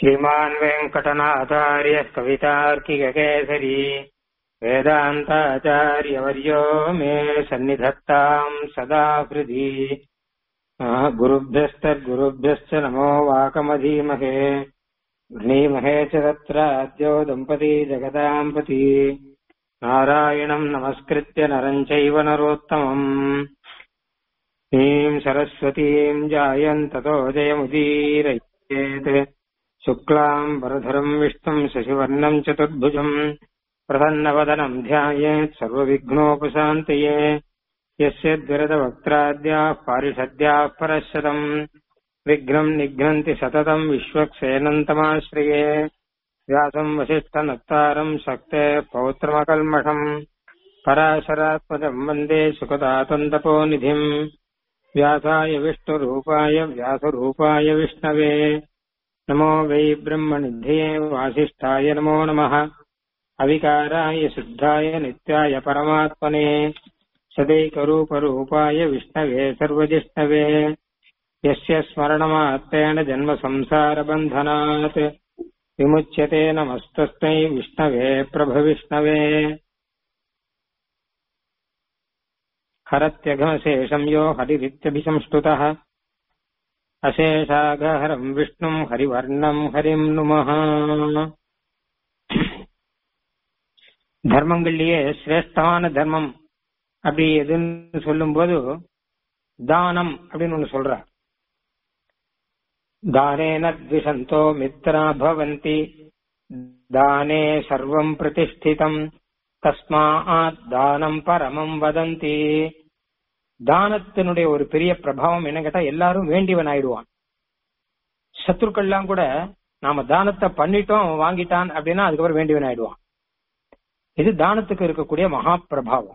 श्रीमान् वेङ्कटनाथार्यः कवितार्किककेसरी वेदान्ताचार्यवर्यो मे सन्निधत्ताम् सदा हृदि गुरुभ्यस्तद्गुरुभ्यश्च नमो वाकमधीमहे गृणीमहे च तत्र अद्यो दम्पती जगदाम् पति नारायणम् नमस्कृत्य नरम् चैव नरोत्तमम् ीम् सरस्वतीम् जायन्ततो जयमुदीरयेत् शुक्लाम् वरधरम् विष्णुम् शशिवर्णम् चतुर्भुजम् प्रसन्नवदनम् ध्यायेत् सर्वविघ्नोपशान्तये यस्य द्विरदवक्त्राद्याः पारिषद्याः परशतम् विघ्नम् निघ्नन्ति सततम् विश्वक्सेनन्तमाश्रये व्यासम् वसिष्ठनत्तारम् शक्ते पौत्रमकल्मषम् पराशरात्मजम् वन्दे सुखदातन्तपोनिधिम् व्यासाय विष्णुरूपाय व्यासरूपाय विष्णवे नमो वै ब्रह्मनिधये वासिष्ठाय नमो नमः अविकाराय शुद्धाय नित्याय परमात्मने सदैकरूपरूपाय विष्णवे सर्वजिष्णवे यस्य स्मरणमात्रेण जन्मसंसारबन्धनात् विमुच्यते नमस्तस्मै विष्णवे प्रभविष्णवे हरत्यघमशेषम् यो हरिरित्यभिसंस्तुतः अशेषागहरम् विष्णुम् हरिवर्णम् हरिम् नुमः தர்மங்கள்லயே சிரேஷ்டமான தர்மம் அப்படி எதுன்னு சொல்லும்போது தானம் அப்படின்னு ஒண்ணு சொல்ற தானேன த்விஷந்தோ மித்ரா பவந்தி தானே சர்வம் பிரதிஷ்டிதம் தஸ்மாத் தானம் பரமம் வதந்தி தானத்தினுடைய ஒரு பெரிய பிரபாவம் என்ன கேட்டா எல்லாரும் வேண்டியவன் ஆயிடுவான் சத்துருக்கள்லாம் கூட நாம தானத்தை பண்ணிட்டோம் அவன் வாங்கிட்டான் அப்படின்னா அதுக்கப்புறம் வேண்டியவன் ஆயிடுவான் இது தானத்துக்கு இருக்கக்கூடிய மகா பிரபாவம்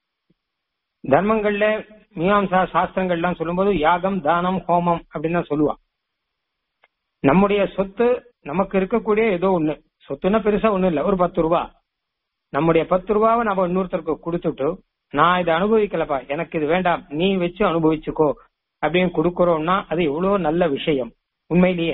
தர்மங்கள்ல மீமாம்சா சாஸ்திரங்கள்லாம் சொல்லும்போது யாகம் தானம் ஹோமம் அப்படின்னு தான் சொல்லுவான் நம்முடைய சொத்து நமக்கு இருக்கக்கூடிய ஏதோ ஒண்ணு சொத்துன்னா பெருசா ஒண்ணு இல்ல ஒரு பத்து ரூபா நம்முடைய பத்து ரூபாவை நம்ம இன்னொருத்தருக்கு கொடுத்துட்டு நான் இதை அனுபவிக்கலப்பா எனக்கு இது வேண்டாம் நீ வச்சு அனுபவிச்சுக்கோ அப்படின்னு கொடுக்கறோம்னா அது எவ்வளவு நல்ல விஷயம் உண்மையிலேயே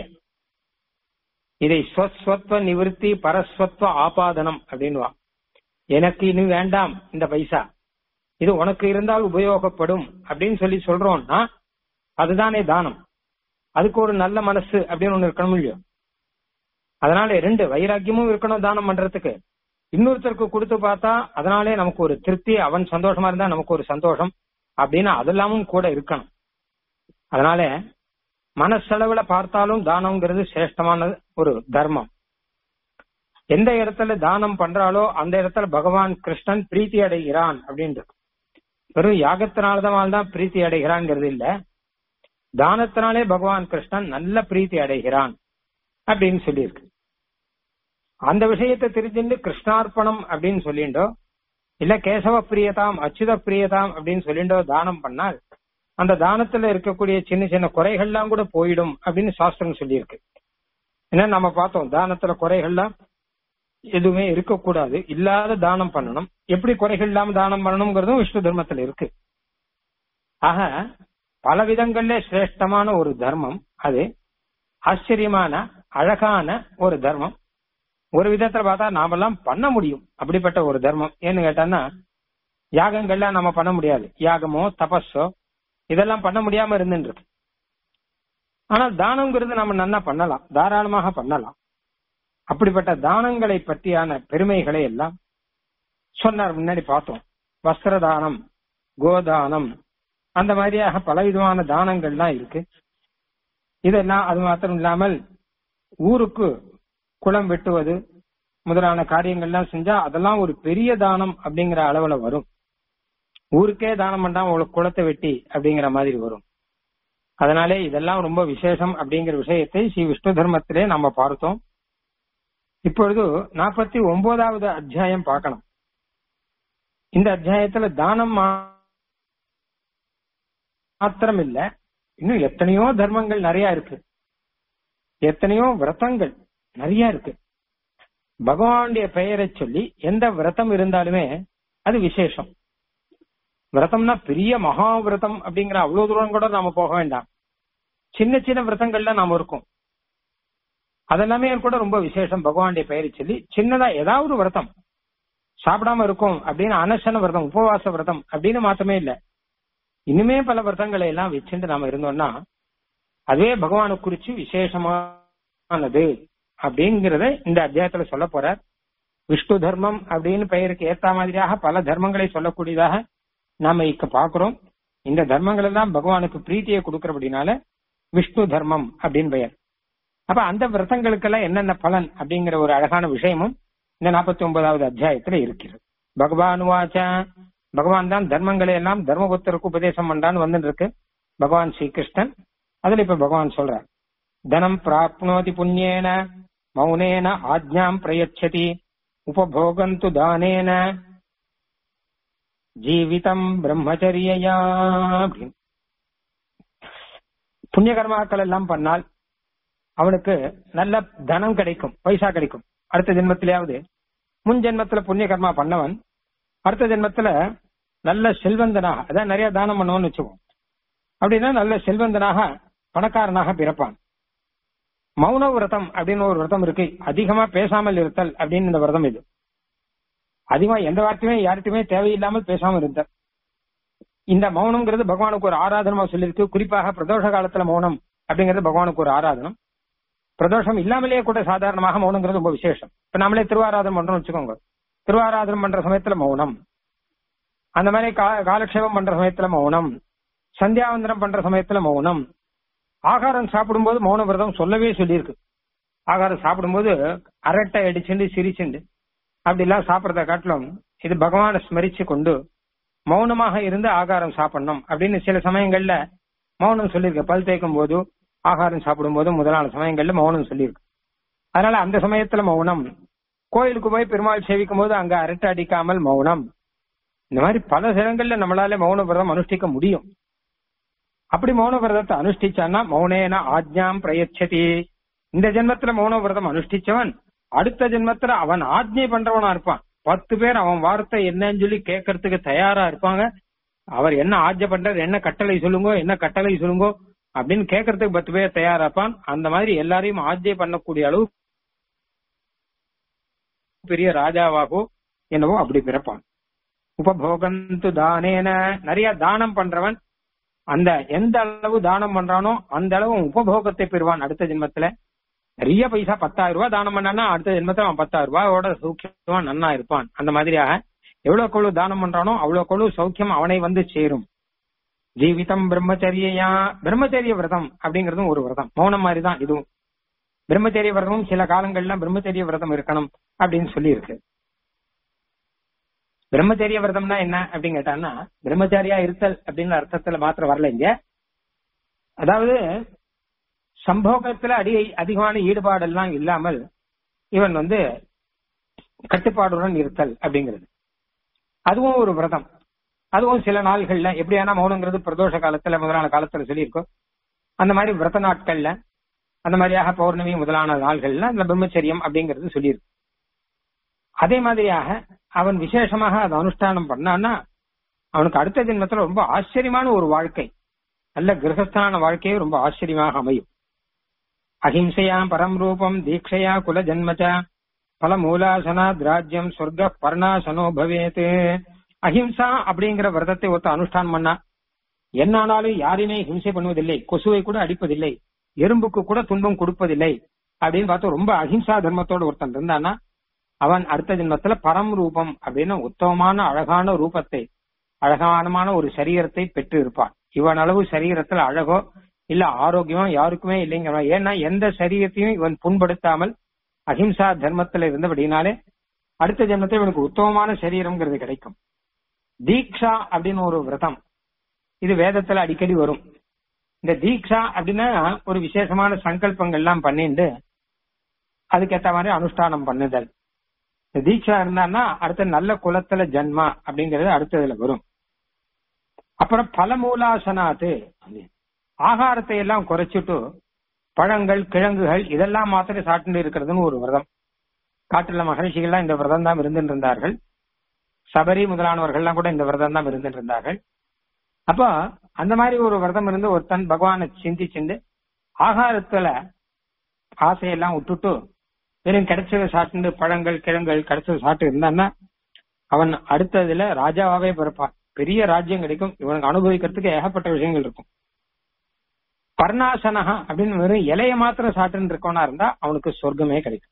இதை ஸ்வஸ்வத்வ நிவர்த்தி பரஸ்வத்வ ஆபாதனம் அப்படின்வா எனக்கு இனி வேண்டாம் இந்த பைசா இது உனக்கு இருந்தால் உபயோகப்படும் அப்படின்னு சொல்லி சொல்றோம்னா அதுதானே தானம் அதுக்கு ஒரு நல்ல மனசு அப்படின்னு ஒண்ணு இருக்கணும் இல்லையோ அதனால ரெண்டு வைராக்கியமும் இருக்கணும் தானம் பண்றதுக்கு இன்னொருத்தருக்கு கொடுத்து பார்த்தா அதனாலே நமக்கு ஒரு திருப்தி அவன் சந்தோஷமா இருந்தா நமக்கு ஒரு சந்தோஷம் அப்படின்னு அதெல்லாமும் கூட இருக்கணும் அதனால மனசளவுல பார்த்தாலும் தானம்ங்கிறது சிரேஷ்டமான ஒரு தர்மம் எந்த இடத்துல தானம் பண்றாலோ அந்த இடத்துல பகவான் கிருஷ்ணன் பிரீத்தி அடைகிறான் அப்படின்றது வெறும் யாகத்தினால்தான் தான் பிரீத்தி அடைகிறான்ங்கிறது இல்ல தானத்தினாலே பகவான் கிருஷ்ணன் நல்ல பிரீத்தி அடைகிறான் அப்படின்னு சொல்லியிருக்கு அந்த விஷயத்தை தெரிஞ்சுட்டு கிருஷ்ணார்ப்பணம் அப்படின்னு சொல்லிண்டோ இல்ல கேசவ பிரியதாம் அச்சுத பிரியதாம் அப்படின்னு சொல்லிண்டோ தானம் பண்ணால் அந்த தானத்துல இருக்கக்கூடிய சின்ன சின்ன குறைகள்லாம் கூட போயிடும் அப்படின்னு சாஸ்திரம் சொல்லியிருக்கு ஏன்னா நம்ம பார்த்தோம் தானத்துல குறைகள்லாம் எதுவுமே இருக்கக்கூடாது இல்லாத தானம் பண்ணணும் எப்படி குறைகள் இல்லாம தானம் பண்ணணுங்கிறதும் விஷ்ணு தர்மத்துல இருக்கு ஆக பல விதங்கள்ல சிரேஷ்டமான ஒரு தர்மம் அது ஆச்சரியமான அழகான ஒரு தர்மம் ஒரு விதத்துல பார்த்தா நாமெல்லாம் பண்ண முடியும் அப்படிப்பட்ட ஒரு தர்மம் ஏன்னு கேட்டான்னா யாகங்கள்லாம் நம்ம பண்ண முடியாது யாகமோ தபஸோ இதெல்லாம் பண்ண முடியாம இருந்துட்டு இருக்கு ஆனால் தானம்ங்கிறது நம்ம நல்லா பண்ணலாம் தாராளமாக பண்ணலாம் அப்படிப்பட்ட தானங்களை பற்றியான பெருமைகளை எல்லாம் சொன்னார் முன்னாடி பார்த்தோம் வஸ்திர தானம் கோதானம் அந்த மாதிரியாக பலவிதமான தானங்கள்லாம் இருக்கு இதெல்லாம் அது மாத்திரம் இல்லாமல் ஊருக்கு குளம் வெட்டுவது முதலான காரியங்கள்லாம் செஞ்சா அதெல்லாம் ஒரு பெரிய தானம் அப்படிங்கிற அளவுல வரும் ஊருக்கே தானம் பண்ணாம உங்களுக்கு குளத்தை வெட்டி அப்படிங்கிற மாதிரி வரும் அதனாலே இதெல்லாம் ரொம்ப விசேஷம் அப்படிங்கிற விஷயத்தை ஸ்ரீ விஷ்ணு தர்மத்திலே நம்ம பார்த்தோம் இப்பொழுது நாற்பத்தி ஒன்பதாவது அத்தியாயம் பார்க்கணும் இந்த அத்தியாயத்துல தானம் மாத்திரம் இல்ல இன்னும் எத்தனையோ தர்மங்கள் நிறைய இருக்கு எத்தனையோ விரதங்கள் நிறைய இருக்கு பகவானுடைய பெயரை சொல்லி எந்த விரதம் இருந்தாலுமே அது விசேஷம் விரதம்னா பெரிய மகா விரதம் அப்படிங்கிற அவ்வளவு தூரம் கூட நாம போக வேண்டாம் சின்ன சின்ன விரதங்கள்ல நாம இருக்கோம் அதெல்லாமே கூட ரொம்ப விசேஷம் பகவானுடைய பெயரை சொல்லி சின்னதா ஏதாவது ஒரு விரதம் சாப்பிடாம இருக்கும் அப்படின்னு அனசன விரதம் உபவாச விரதம் அப்படின்னு மாத்தமே இல்ல இனிமே பல விரதங்களை எல்லாம் வச்சுட்டு நாம இருந்தோம்னா அதுவே பகவானை குறிச்சு விசேஷமானது அப்படிங்கறத இந்த அத்தியாயத்துல சொல்ல போறார் விஷ்ணு தர்மம் அப்படின்னு பெயருக்கு ஏத்த மாதிரியாக பல தர்மங்களை சொல்லக்கூடியதாக நாம இக்க பாக்குறோம் இந்த தர்மங்கள் எல்லாம் பகவானுக்கு பிரீத்தியை கொடுக்கறபடினால விஷ்ணு தர்மம் அப்படின்னு பெயர் அப்ப அந்த விரதங்களுக்கெல்லாம் என்னென்ன பலன் அப்படிங்கிற ஒரு அழகான விஷயமும் இந்த நாற்பத்தி ஒன்பதாவது அத்தியாயத்துல இருக்கிறது பகவான் வாச்ச பகவான் தான் தர்மங்களை எல்லாம் தர்மபுத்தருக்கு உபதேசம் பண்றான்னு வந்துட்டு இருக்கு பகவான் ஸ்ரீகிருஷ்ணன் அதுல இப்ப பகவான் சொல்றார் தனம் பிராப்னோதி புண்ணியேன மௌனேன ஆஜ்ஞாம் பிரயச்சதி உபபோகந்து தானேன ஜீவிதம் பிரம்மச்சரியயா அப்படின்னு புண்ணிய கர்மாக்கள் எல்லாம் பண்ணால் அவனுக்கு நல்ல தனம் கிடைக்கும் பைசா கிடைக்கும் அடுத்த ஜென்மத்திலேயாவது முன் ஜென்மத்துல புண்ணிய கர்மா பண்ணவன் அடுத்த ஜென்மத்துல நல்ல செல்வந்தனாக அதான் நிறைய தானம் பண்ணுவோம்னு வச்சுக்கோம் அப்படின்னா நல்ல செல்வந்தனாக பணக்காரனாக பிறப்பான் மௌன விரதம் அப்படின்னு ஒரு விரதம் இருக்கு அதிகமா பேசாமல் இருத்தல் அப்படின்னு இந்த விரதம் இது அதிகமா எந்த வார்த்தையுமே யார்கிட்டயுமே தேவையில்லாமல் பேசாமல் இருத்தல் இந்த மௌனம்ங்கிறது பகவானுக்கு ஒரு ஆராதனமா சொல்லியிருக்கு குறிப்பாக பிரதோஷ காலத்துல மௌனம் அப்படிங்கிறது பகவானுக்கு ஒரு ஆராதனம் பிரதோஷம் இல்லாமலேயே கூட சாதாரணமாக மௌனங்கிறது ரொம்ப விசேஷம் இப்ப நம்மளே திருவாராதனம் பண்றோம்னு வச்சுக்கோங்க திருவாராதனம் பண்ற சமயத்துல மௌனம் அந்த மாதிரி கா- காலக்ஷேபம் பண்ற சமயத்துல மௌனம் சந்தியாவந்தனம் பண்ற சமயத்துல மௌனம் ஆகாரம் சாப்பிடும்போது மௌன விரதம் சொல்லவே சொல்லியிருக்கு ஆகாரம் சாப்பிடும்போது அரட்டை அடிச்சுண்டு சிரிச்சுண்டு அப்படி எல்லாம் சாப்பிடறத காட்டிலும் இது பகவானை ஸ்மரிச்சு கொண்டு மௌனமாக இருந்து ஆகாரம் சாப்பிடணும் அப்படின்னு சில சமயங்கள்ல மௌனம் சொல்லியிருக்கு பல் தேய்க்கும் போது ஆகாரம் சாப்பிடும் போது முதலான சமயங்கள்ல மௌனம் சொல்லியிருக்கு அதனால அந்த சமயத்துல மௌனம் கோயிலுக்கு போய் பெருமாள் சேவிக்கும் போது அங்க அரட்டை அடிக்காமல் மௌனம் இந்த மாதிரி பல சிலங்கள்ல நம்மளால மௌன விரதம் அனுஷ்டிக்க முடியும் அப்படி மௌன விரதத்தை அனுஷ்டிச்சான்னா மௌனேன ஆஜ்ஞாம் பிரயச்சதி இந்த ஜென்மத்துல மௌன விரதம் அனுஷ்டிச்சவன் அடுத்த ஜென்மத்துல அவன் ஆஜ்ஞை பண்றவனா இருப்பான் பத்து பேர் அவன் வார்த்தை என்னன்னு சொல்லி கேட்கறதுக்கு தயாரா இருப்பாங்க அவர் என்ன ஆஜ்ஞை பண்றாரு என்ன கட்டளை சொல்லுங்க என்ன கட்டளை சொல்லுங்க அப்படின்னு கேட்கறதுக்கு பத்து பேர் தயாரா இருப்பான் அந்த மாதிரி எல்லாரையும் ஆஜ்ஞை பண்ணக்கூடிய அளவு பெரிய ராஜாவாகவோ என்னவோ அப்படி பிறப்பான் உபபோகந்து தானேன நிறைய தானம் பண்றவன் அந்த எந்த அளவு தானம் பண்றானோ அந்த அளவு அவன் உபபோகத்தை பெறுவான் அடுத்த ஜென்மத்துல நிறைய பைசா பத்தாயிரம் ரூபாய் தானம் பண்ணானா அடுத்த ஜென்மத்துல அவன் பத்தாயிரம் ரூபாயோட சௌக்கியமா நன்னா இருப்பான் அந்த மாதிரியாக எவ்வளவுக்கு எவ்வளவு தானம் பண்றானோ அவ்வளவுக்கு எவ்வளவு சௌக்கியம் அவனை வந்து சேரும் ஜீவிதம் பிரம்மச்சரியா பிரம்மச்சரிய விரதம் அப்படிங்கறதும் ஒரு விரதம் மௌனம் மாதிரி தான் இதுவும் பிரம்மச்சரிய விரதமும் சில காலங்கள்ல பிரம்மச்சரிய விரதம் இருக்கணும் அப்படின்னு சொல்லி இருக்கு பிரம்மச்சரிய விரதம்னா என்ன அப்படின்னு கேட்டான்னா பிரம்மச்சாரியா இருத்தல் அப்படிங்கிற அர்த்தத்துல மாத்திரம் வரல இங்க அதாவது சம்போகத்துல அடி அதிகமான ஈடுபாடெல்லாம் இல்லாமல் இவன் வந்து கட்டுப்பாடுடன் இருத்தல் அப்படிங்கிறது அதுவும் ஒரு விரதம் அதுவும் சில நாள்கள்ல எப்படியானா மௌனங்கிறது பிரதோஷ காலத்துல முதலான காலத்துல சொல்லியிருக்கோம் அந்த மாதிரி விரத நாட்கள்ல அந்த மாதிரியாக பௌர்ணமி முதலான நாள்கள்ல அந்த பிரம்மச்சரியம் அப்படிங்கிறது சொல்லியிருக்கு அதே மாதிரியாக அவன் விசேஷமாக அதை அனுஷ்டானம் பண்ணான்னா அவனுக்கு அடுத்த ஜென்மத்துல ரொம்ப ஆச்சரியமான ஒரு வாழ்க்கை நல்ல கிரகஸ்தான வாழ்க்கையே ரொம்ப ஆச்சரியமாக அமையும் அஹிம்சையா பரம் ரூபம் தீட்சையா குல ஜன்மச்ச பல மூலாசனா திராஜ்யம் சொர்க்க பர்ணாசனோ பவேத் அஹிம்சா அப்படிங்கிற விரதத்தை ஒருத்த அனுஷ்டானம் பண்ணா என்னானாலும் யாரையுமே ஹிம்சை பண்ணுவதில்லை கொசுவை கூட அடிப்பதில்லை எறும்புக்கு கூட துன்பம் கொடுப்பதில்லை அப்படின்னு பார்த்து ரொம்ப அஹிம்சா தர்மத்தோட ஒருத்தன் இருந்தானா அவன் அடுத்த ஜென்மத்துல பரம் ரூபம் அப்படின்னு உத்தமமான அழகான ரூபத்தை அழகானமான ஒரு சரீரத்தை பெற்று இருப்பான் இவன் அளவு சரீரத்துல அழகோ இல்ல ஆரோக்கியமோ யாருக்குமே இல்லைங்கிற ஏன்னா எந்த சரீரத்தையும் இவன் புண்படுத்தாமல் அஹிம்சா தர்மத்துல இருந்தபடினாலே அடுத்த ஜென்மத்தில் இவனுக்கு உத்தமமான சரீரம்ங்கிறது கிடைக்கும் தீக்ஷா அப்படின்னு ஒரு விரதம் இது வேதத்துல அடிக்கடி வரும் இந்த தீக்ஷா அப்படின்னா ஒரு விசேஷமான சங்கல்பங்கள் எல்லாம் பண்ணிட்டு அதுக்கேத்த மாதிரி அனுஷ்டானம் பண்ணுதல் இந்த தீட்சா இருந்தான்னா அடுத்த நல்ல குலத்துல ஜன்மா அப்படிங்கறது அடுத்ததுல வரும் அப்புறம் பலமூலாசனாத்து ஆகாரத்தை எல்லாம் குறைச்சிட்டு பழங்கள் கிழங்குகள் இதெல்லாம் மாத்திரம் சாப்பிட்டு இருக்கிறதுன்னு ஒரு விரதம் காட்டுல மகரிஷிகள்லாம் இந்த விரதம் தான் இருந்துட்டு இருந்தார்கள் சபரி முதலானவர்கள்லாம் கூட இந்த விரதம் தான் இருந்துட்டு இருந்தார்கள் அப்போ அந்த மாதிரி ஒரு விரதம் இருந்து ஒருத்தன் பகவானை சிந்திச்சுண்டு ஆகாரத்துல ஆசையெல்லாம் விட்டுட்டு வெறும் கிடைச்சதை சாப்பிட்டு பழங்கள் கிழங்குகள் கிடைச்சதை சாப்பிட்டு இருந்தான்னா அவன் அடுத்ததுல ராஜாவாவே பிறப்பான் பெரிய ராஜ்யம் கிடைக்கும் இவனுக்கு அனுபவிக்கிறதுக்கு ஏகப்பட்ட விஷயங்கள் இருக்கும் பர்ணாசனஹா அப்படின்னு வெறும் இலைய மாத்திரம் சாப்பிட்டு இருக்கவனா இருந்தா அவனுக்கு சொர்க்கமே கிடைக்கும்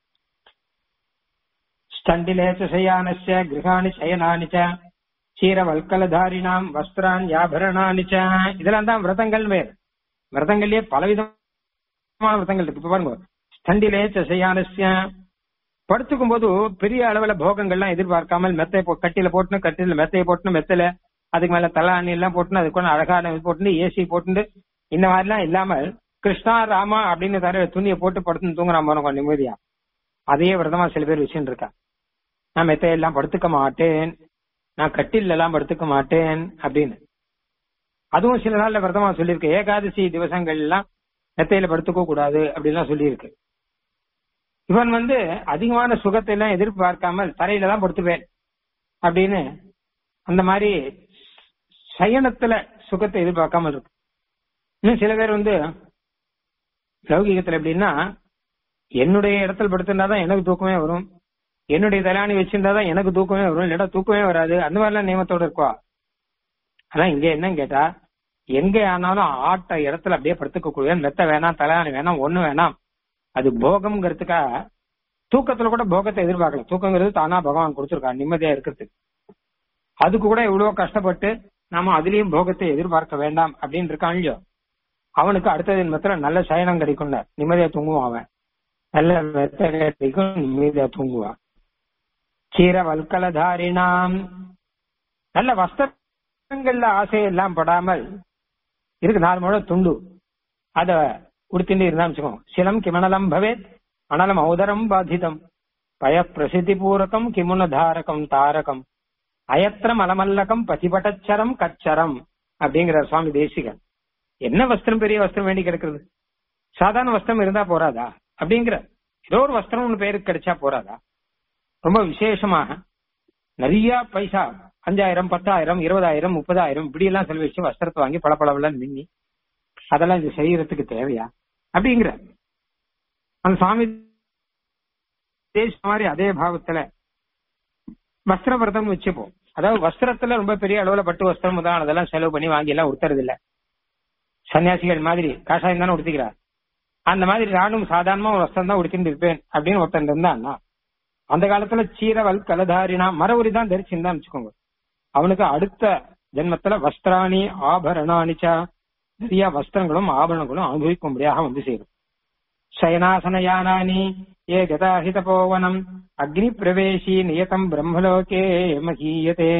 ஸ்தண்டிலேச்ச சயானஸ்ய கிரகாணி சயனானி ச சீரவல்கலதாரிணாம் வஸ்திரான் யாபரணானி ச இதெல்லாம் தான் விரதங்கள் வேறு விரதங்கள்லயே பலவிதமான விரதங்கள் இருக்கு இப்ப பாருங்க ஸ்தண்டிலேச்ச சயானஸ்ய படுத்துக்கும் போது பெரிய அளவுல போகங்கள்லாம் எதிர்பார்க்காமல் மெத்தை போ கட்டில போட்டுன்னு கட்டில மெத்தையை போட்டுன்னு மெத்தையில அதுக்கு மேல தலாணி எல்லாம் போட்டுன்னு அதுக்கு ஒண்ணு அழகான இது போட்டுன்னு ஏசி போட்டுட்டு இந்த மாதிரிலாம் இல்லாமல் கிருஷ்ணா ராமா அப்படின்னு தர துணியை போட்டு படுத்துன்னு தூங்குறான் போனோம் நிம்மதியா அதையே விரதமா சில பேர் வச்சுட்டு இருக்கா நான் மெத்தையெல்லாம் படுத்துக்க மாட்டேன் நான் கட்டில் எல்லாம் படுத்துக்க மாட்டேன் அப்படின்னு அதுவும் சில நாள்ல விரதமா சொல்லியிருக்கு ஏகாதசி திவசங்கள் எல்லாம் மெத்தையில படுத்துக்க கூடாது அப்படின்லாம் சொல்லியிருக்கு இவன் வந்து அதிகமான சுகத்தை எல்லாம் எதிர்பார்க்காமல் தரையில தான் படுத்துவேன் அப்படின்னு அந்த மாதிரி சயனத்துல சுகத்தை எதிர்பார்க்காமல் இருக்கு இன்னும் சில பேர் வந்து லௌகிகத்துல எப்படின்னா என்னுடைய இடத்துல படுத்திருந்தாதான் எனக்கு தூக்கமே வரும் என்னுடைய தலாணி வச்சிருந்தாதான் எனக்கு தூக்கமே வரும் இல்லடா தூக்கமே வராது அந்த மாதிரிலாம் நியமத்தோட இருக்குவா ஆனா இங்க என்னன்னு கேட்டா எங்க ஆனாலும் ஆட்ட இடத்துல அப்படியே படுத்துக்க கூடிய மெத்த வேணாம் தலாணி வேணாம் ஒண்ணு வேணாம் அது போகம்ங்கிறதுக்காக தூக்கத்துல கூட போகத்தை எதிர்பார்க்கல தூக்கங்கிறது தானா பகவான் கொடுத்துருக்கான் நிம்மதியா இருக்கிறதுக்கு அதுக்கு கூட இவ்வளவு கஷ்டப்பட்டு நாம அதுலயும் போகத்தை எதிர்பார்க்க வேண்டாம் அப்படின்னு இருக்கான் இல்லையோ அவனுக்கு அடுத்த ஜென்மத்துல நல்ல சயனம் கிடைக்கும் நிம்மதியா தூங்குவான் அவன் நல்ல மெத்த கிடைக்கும் நிம்மதியா தூங்குவான் சீர வல்கலதாரினாம் நல்ல வஸ்திரங்கள்ல ஆசையெல்லாம் படாமல் இருக்கு நாலு முழம் துண்டு அத உடுத்திட்டு இருந்தா வச்சுக்கோ சிலம் கிமணலம் பவேத் அனலம் ஔதரம் பாதிதம் பய பிரசித்தி பூரகம் கிமுன தாரகம் தாரகம் அயத்திரம் அலமல்லகம் பதிபட்டச்சரம் கச்சரம் அப்படிங்கிற சுவாமி தேசிகன் என்ன வஸ்திரம் பெரிய வஸ்திரம் வேண்டி கிடக்குறது சாதாரண வஸ்திரம் இருந்தா போறாதா அப்படிங்கிற ஏதோ ஒரு வஸ்திரம் ஒண்ணு பேருக்கு கிடைச்சா போறாதா ரொம்ப விசேஷமாக நிறைய பைசா அஞ்சாயிரம் பத்தாயிரம் இருபதாயிரம் முப்பதாயிரம் இப்படி எல்லாம் செலவழிச்சு வஸ்திரத்தை வாங்கி பளபளவெல்லாம் மின்னி அதெல்லாம் இந்த சரீரத்துக்கு தேவையா அப்படிங்கிற அந்த சுவாமி தேச மாதிரி அதே பாவத்துல வஸ்திர விரதம் வச்சுப்போம் அதாவது வஸ்திரத்துல ரொம்ப பெரிய அளவுல பட்டு வஸ்திரம் முதல் அதெல்லாம் செலவு பண்ணி வாங்கி எல்லாம் உடுத்துறது இல்ல சன்னியாசிகள் மாதிரி காஷாயம் தானே உடுத்திக்கிறார் அந்த மாதிரி நானும் சாதாரணமா ஒரு வஸ்திரம் தான் உடுத்திட்டு இருப்பேன் அப்படின்னு ஒருத்தன் இருந்தான்னா அந்த காலத்துல சீரவல் கலதாரினா மரவுரி தான் தரிச்சிருந்தான்னு வச்சுக்கோங்க அவனுக்கு அடுத்த ஜென்மத்துல வஸ்திராணி ஆபரணானிச்சா நிறைய வஸ்திரங்களும் ஆபரணங்களும் அனுபவிக்கும்படியாக வந்து சேரும் சயனாசன யானானி ஏ கதாஹி தபோவனம் அக்னி பிரவேசி நியதம் பிரம்மலோகே மகீயதே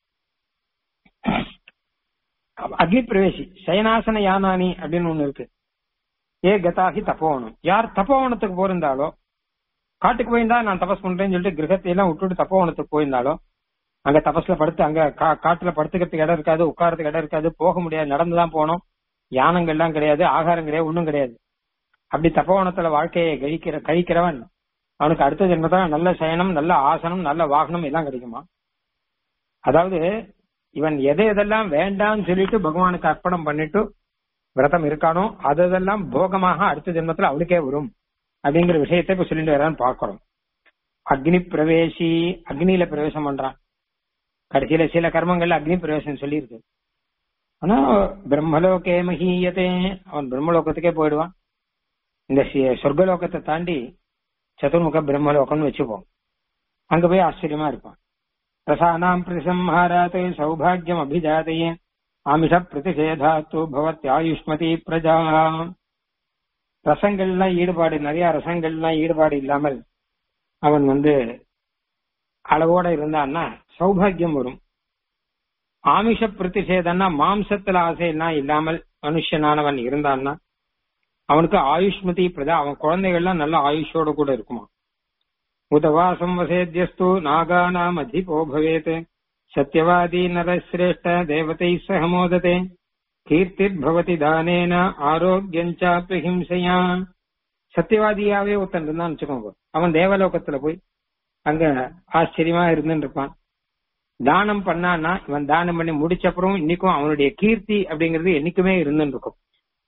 அக்னி பிரவேசி சயனாசன யானானி அப்படின்னு ஒண்ணு இருக்கு ஏ கதாஹி தப்போவனம் யார் தப்போவனத்துக்கு போயிருந்தாலோ காட்டுக்கு போயிருந்தா நான் தபஸ் பண்றேன்னு சொல்லிட்டு கிரகத்தை எல்லாம் விட்டுட்டு தப்போவனத்துக்கு போயிருந்தாலோ அங்க தபஸ்ல படுத்து அங்க கா- காட்டுல படுத்துக்கிறதுக்கு இடம் இருக்காது உட்காரத்துக்கு இடம் இருக்காது போக முடியாது நடந்துதான் போனோம் யானங்கள்லாம் கிடையாது ஆகாரம் கிடையாது ஒண்ணும் கிடையாது அப்படி தப்போவனத்துல வாழ்க்கையை கழிக்கிற கழிக்கிறவன் அவனுக்கு அடுத்த ஜென்மத்துல நல்ல சயனம் நல்ல ஆசனம் நல்ல வாகனம் எல்லாம் கிடைக்குமா அதாவது இவன் எதை எதெல்லாம் வேண்டாம்னு சொல்லிட்டு பகவானுக்கு அர்ப்பணம் பண்ணிட்டு விரதம் இருக்கானோ அதெல்லாம் போகமாக அடுத்த ஜென்மத்துல அவனுக்கே வரும் அப்படிங்கிற விஷயத்தை இப்ப சொல்லிட்டு வரான்னு பாக்குறோம் அக்னி பிரவேசி அக்னியில பிரவேசம் பண்றான் கடைசியில சில கர்மங்கள்ல அக்னி பிரவேசம் சொல்லியிருக்கு ஆனா பிரம்மலோகே மகீயதே அவன் பிரம்மலோகத்துக்கே போயிடுவான் இந்த சி- சொர்க்கலோகத்தை தாண்டி சதுர்முக பிரம்மலோகம்னு வச்சுப்போம் அங்க போய் ஆச்சரியமா இருப்பான் ரசானாம் பிரதிசம்ஹாராத் சௌபாகியம் அபிஜாதையே ஆமிஷ பிரதிஷேதாத்து பவத்யாயுஷ்மதி பிரஜா ரசங்கள்லாம் ஈடுபாடு நிறைய ரசங்கள்லாம் ஈடுபாடு இல்லாமல் அவன் வந்து அளவோட இருந்தான்னா சௌபாகியம் வரும் ஆமிஷ பிரதிஷேதம்னா மாம்சத்துல ஆசையெல்லாம் இல்லாமல் மனுஷனானவன் இருந்தான்னா அவனுக்கு ஆயுஷ்மதி பிரதா அவன் குழந்தைகள்லாம் நல்ல ஆயுஷோட கூட இருக்குமா உதவாசம் வசேத்யஸ்து நாகானாம் அதிபோ பவேத் சத்யவாதி நரசிரேஷ்ட தேவதை சக மோததே கீர்த்திர்பவதி தானேன ஆரோக்கியஞ்சாப்பி ஹிம்சையா சத்தியவாதியாவே ஒருத்தன் இருந்தான்னு வச்சுக்கோங்க அவன் தேவலோகத்துல போய் அங்க ஆச்சரியமா இருந்துட்டு இருப்பான் தானம் பண்ணான்னா இவன் தானம் பண்ணி முடிச்ச அப்புறம் இன்னைக்கும் அவனுடைய கீர்த்தி அப்படிங்கிறது என்னைக்குமே இருந்துட்டு இருக்கும்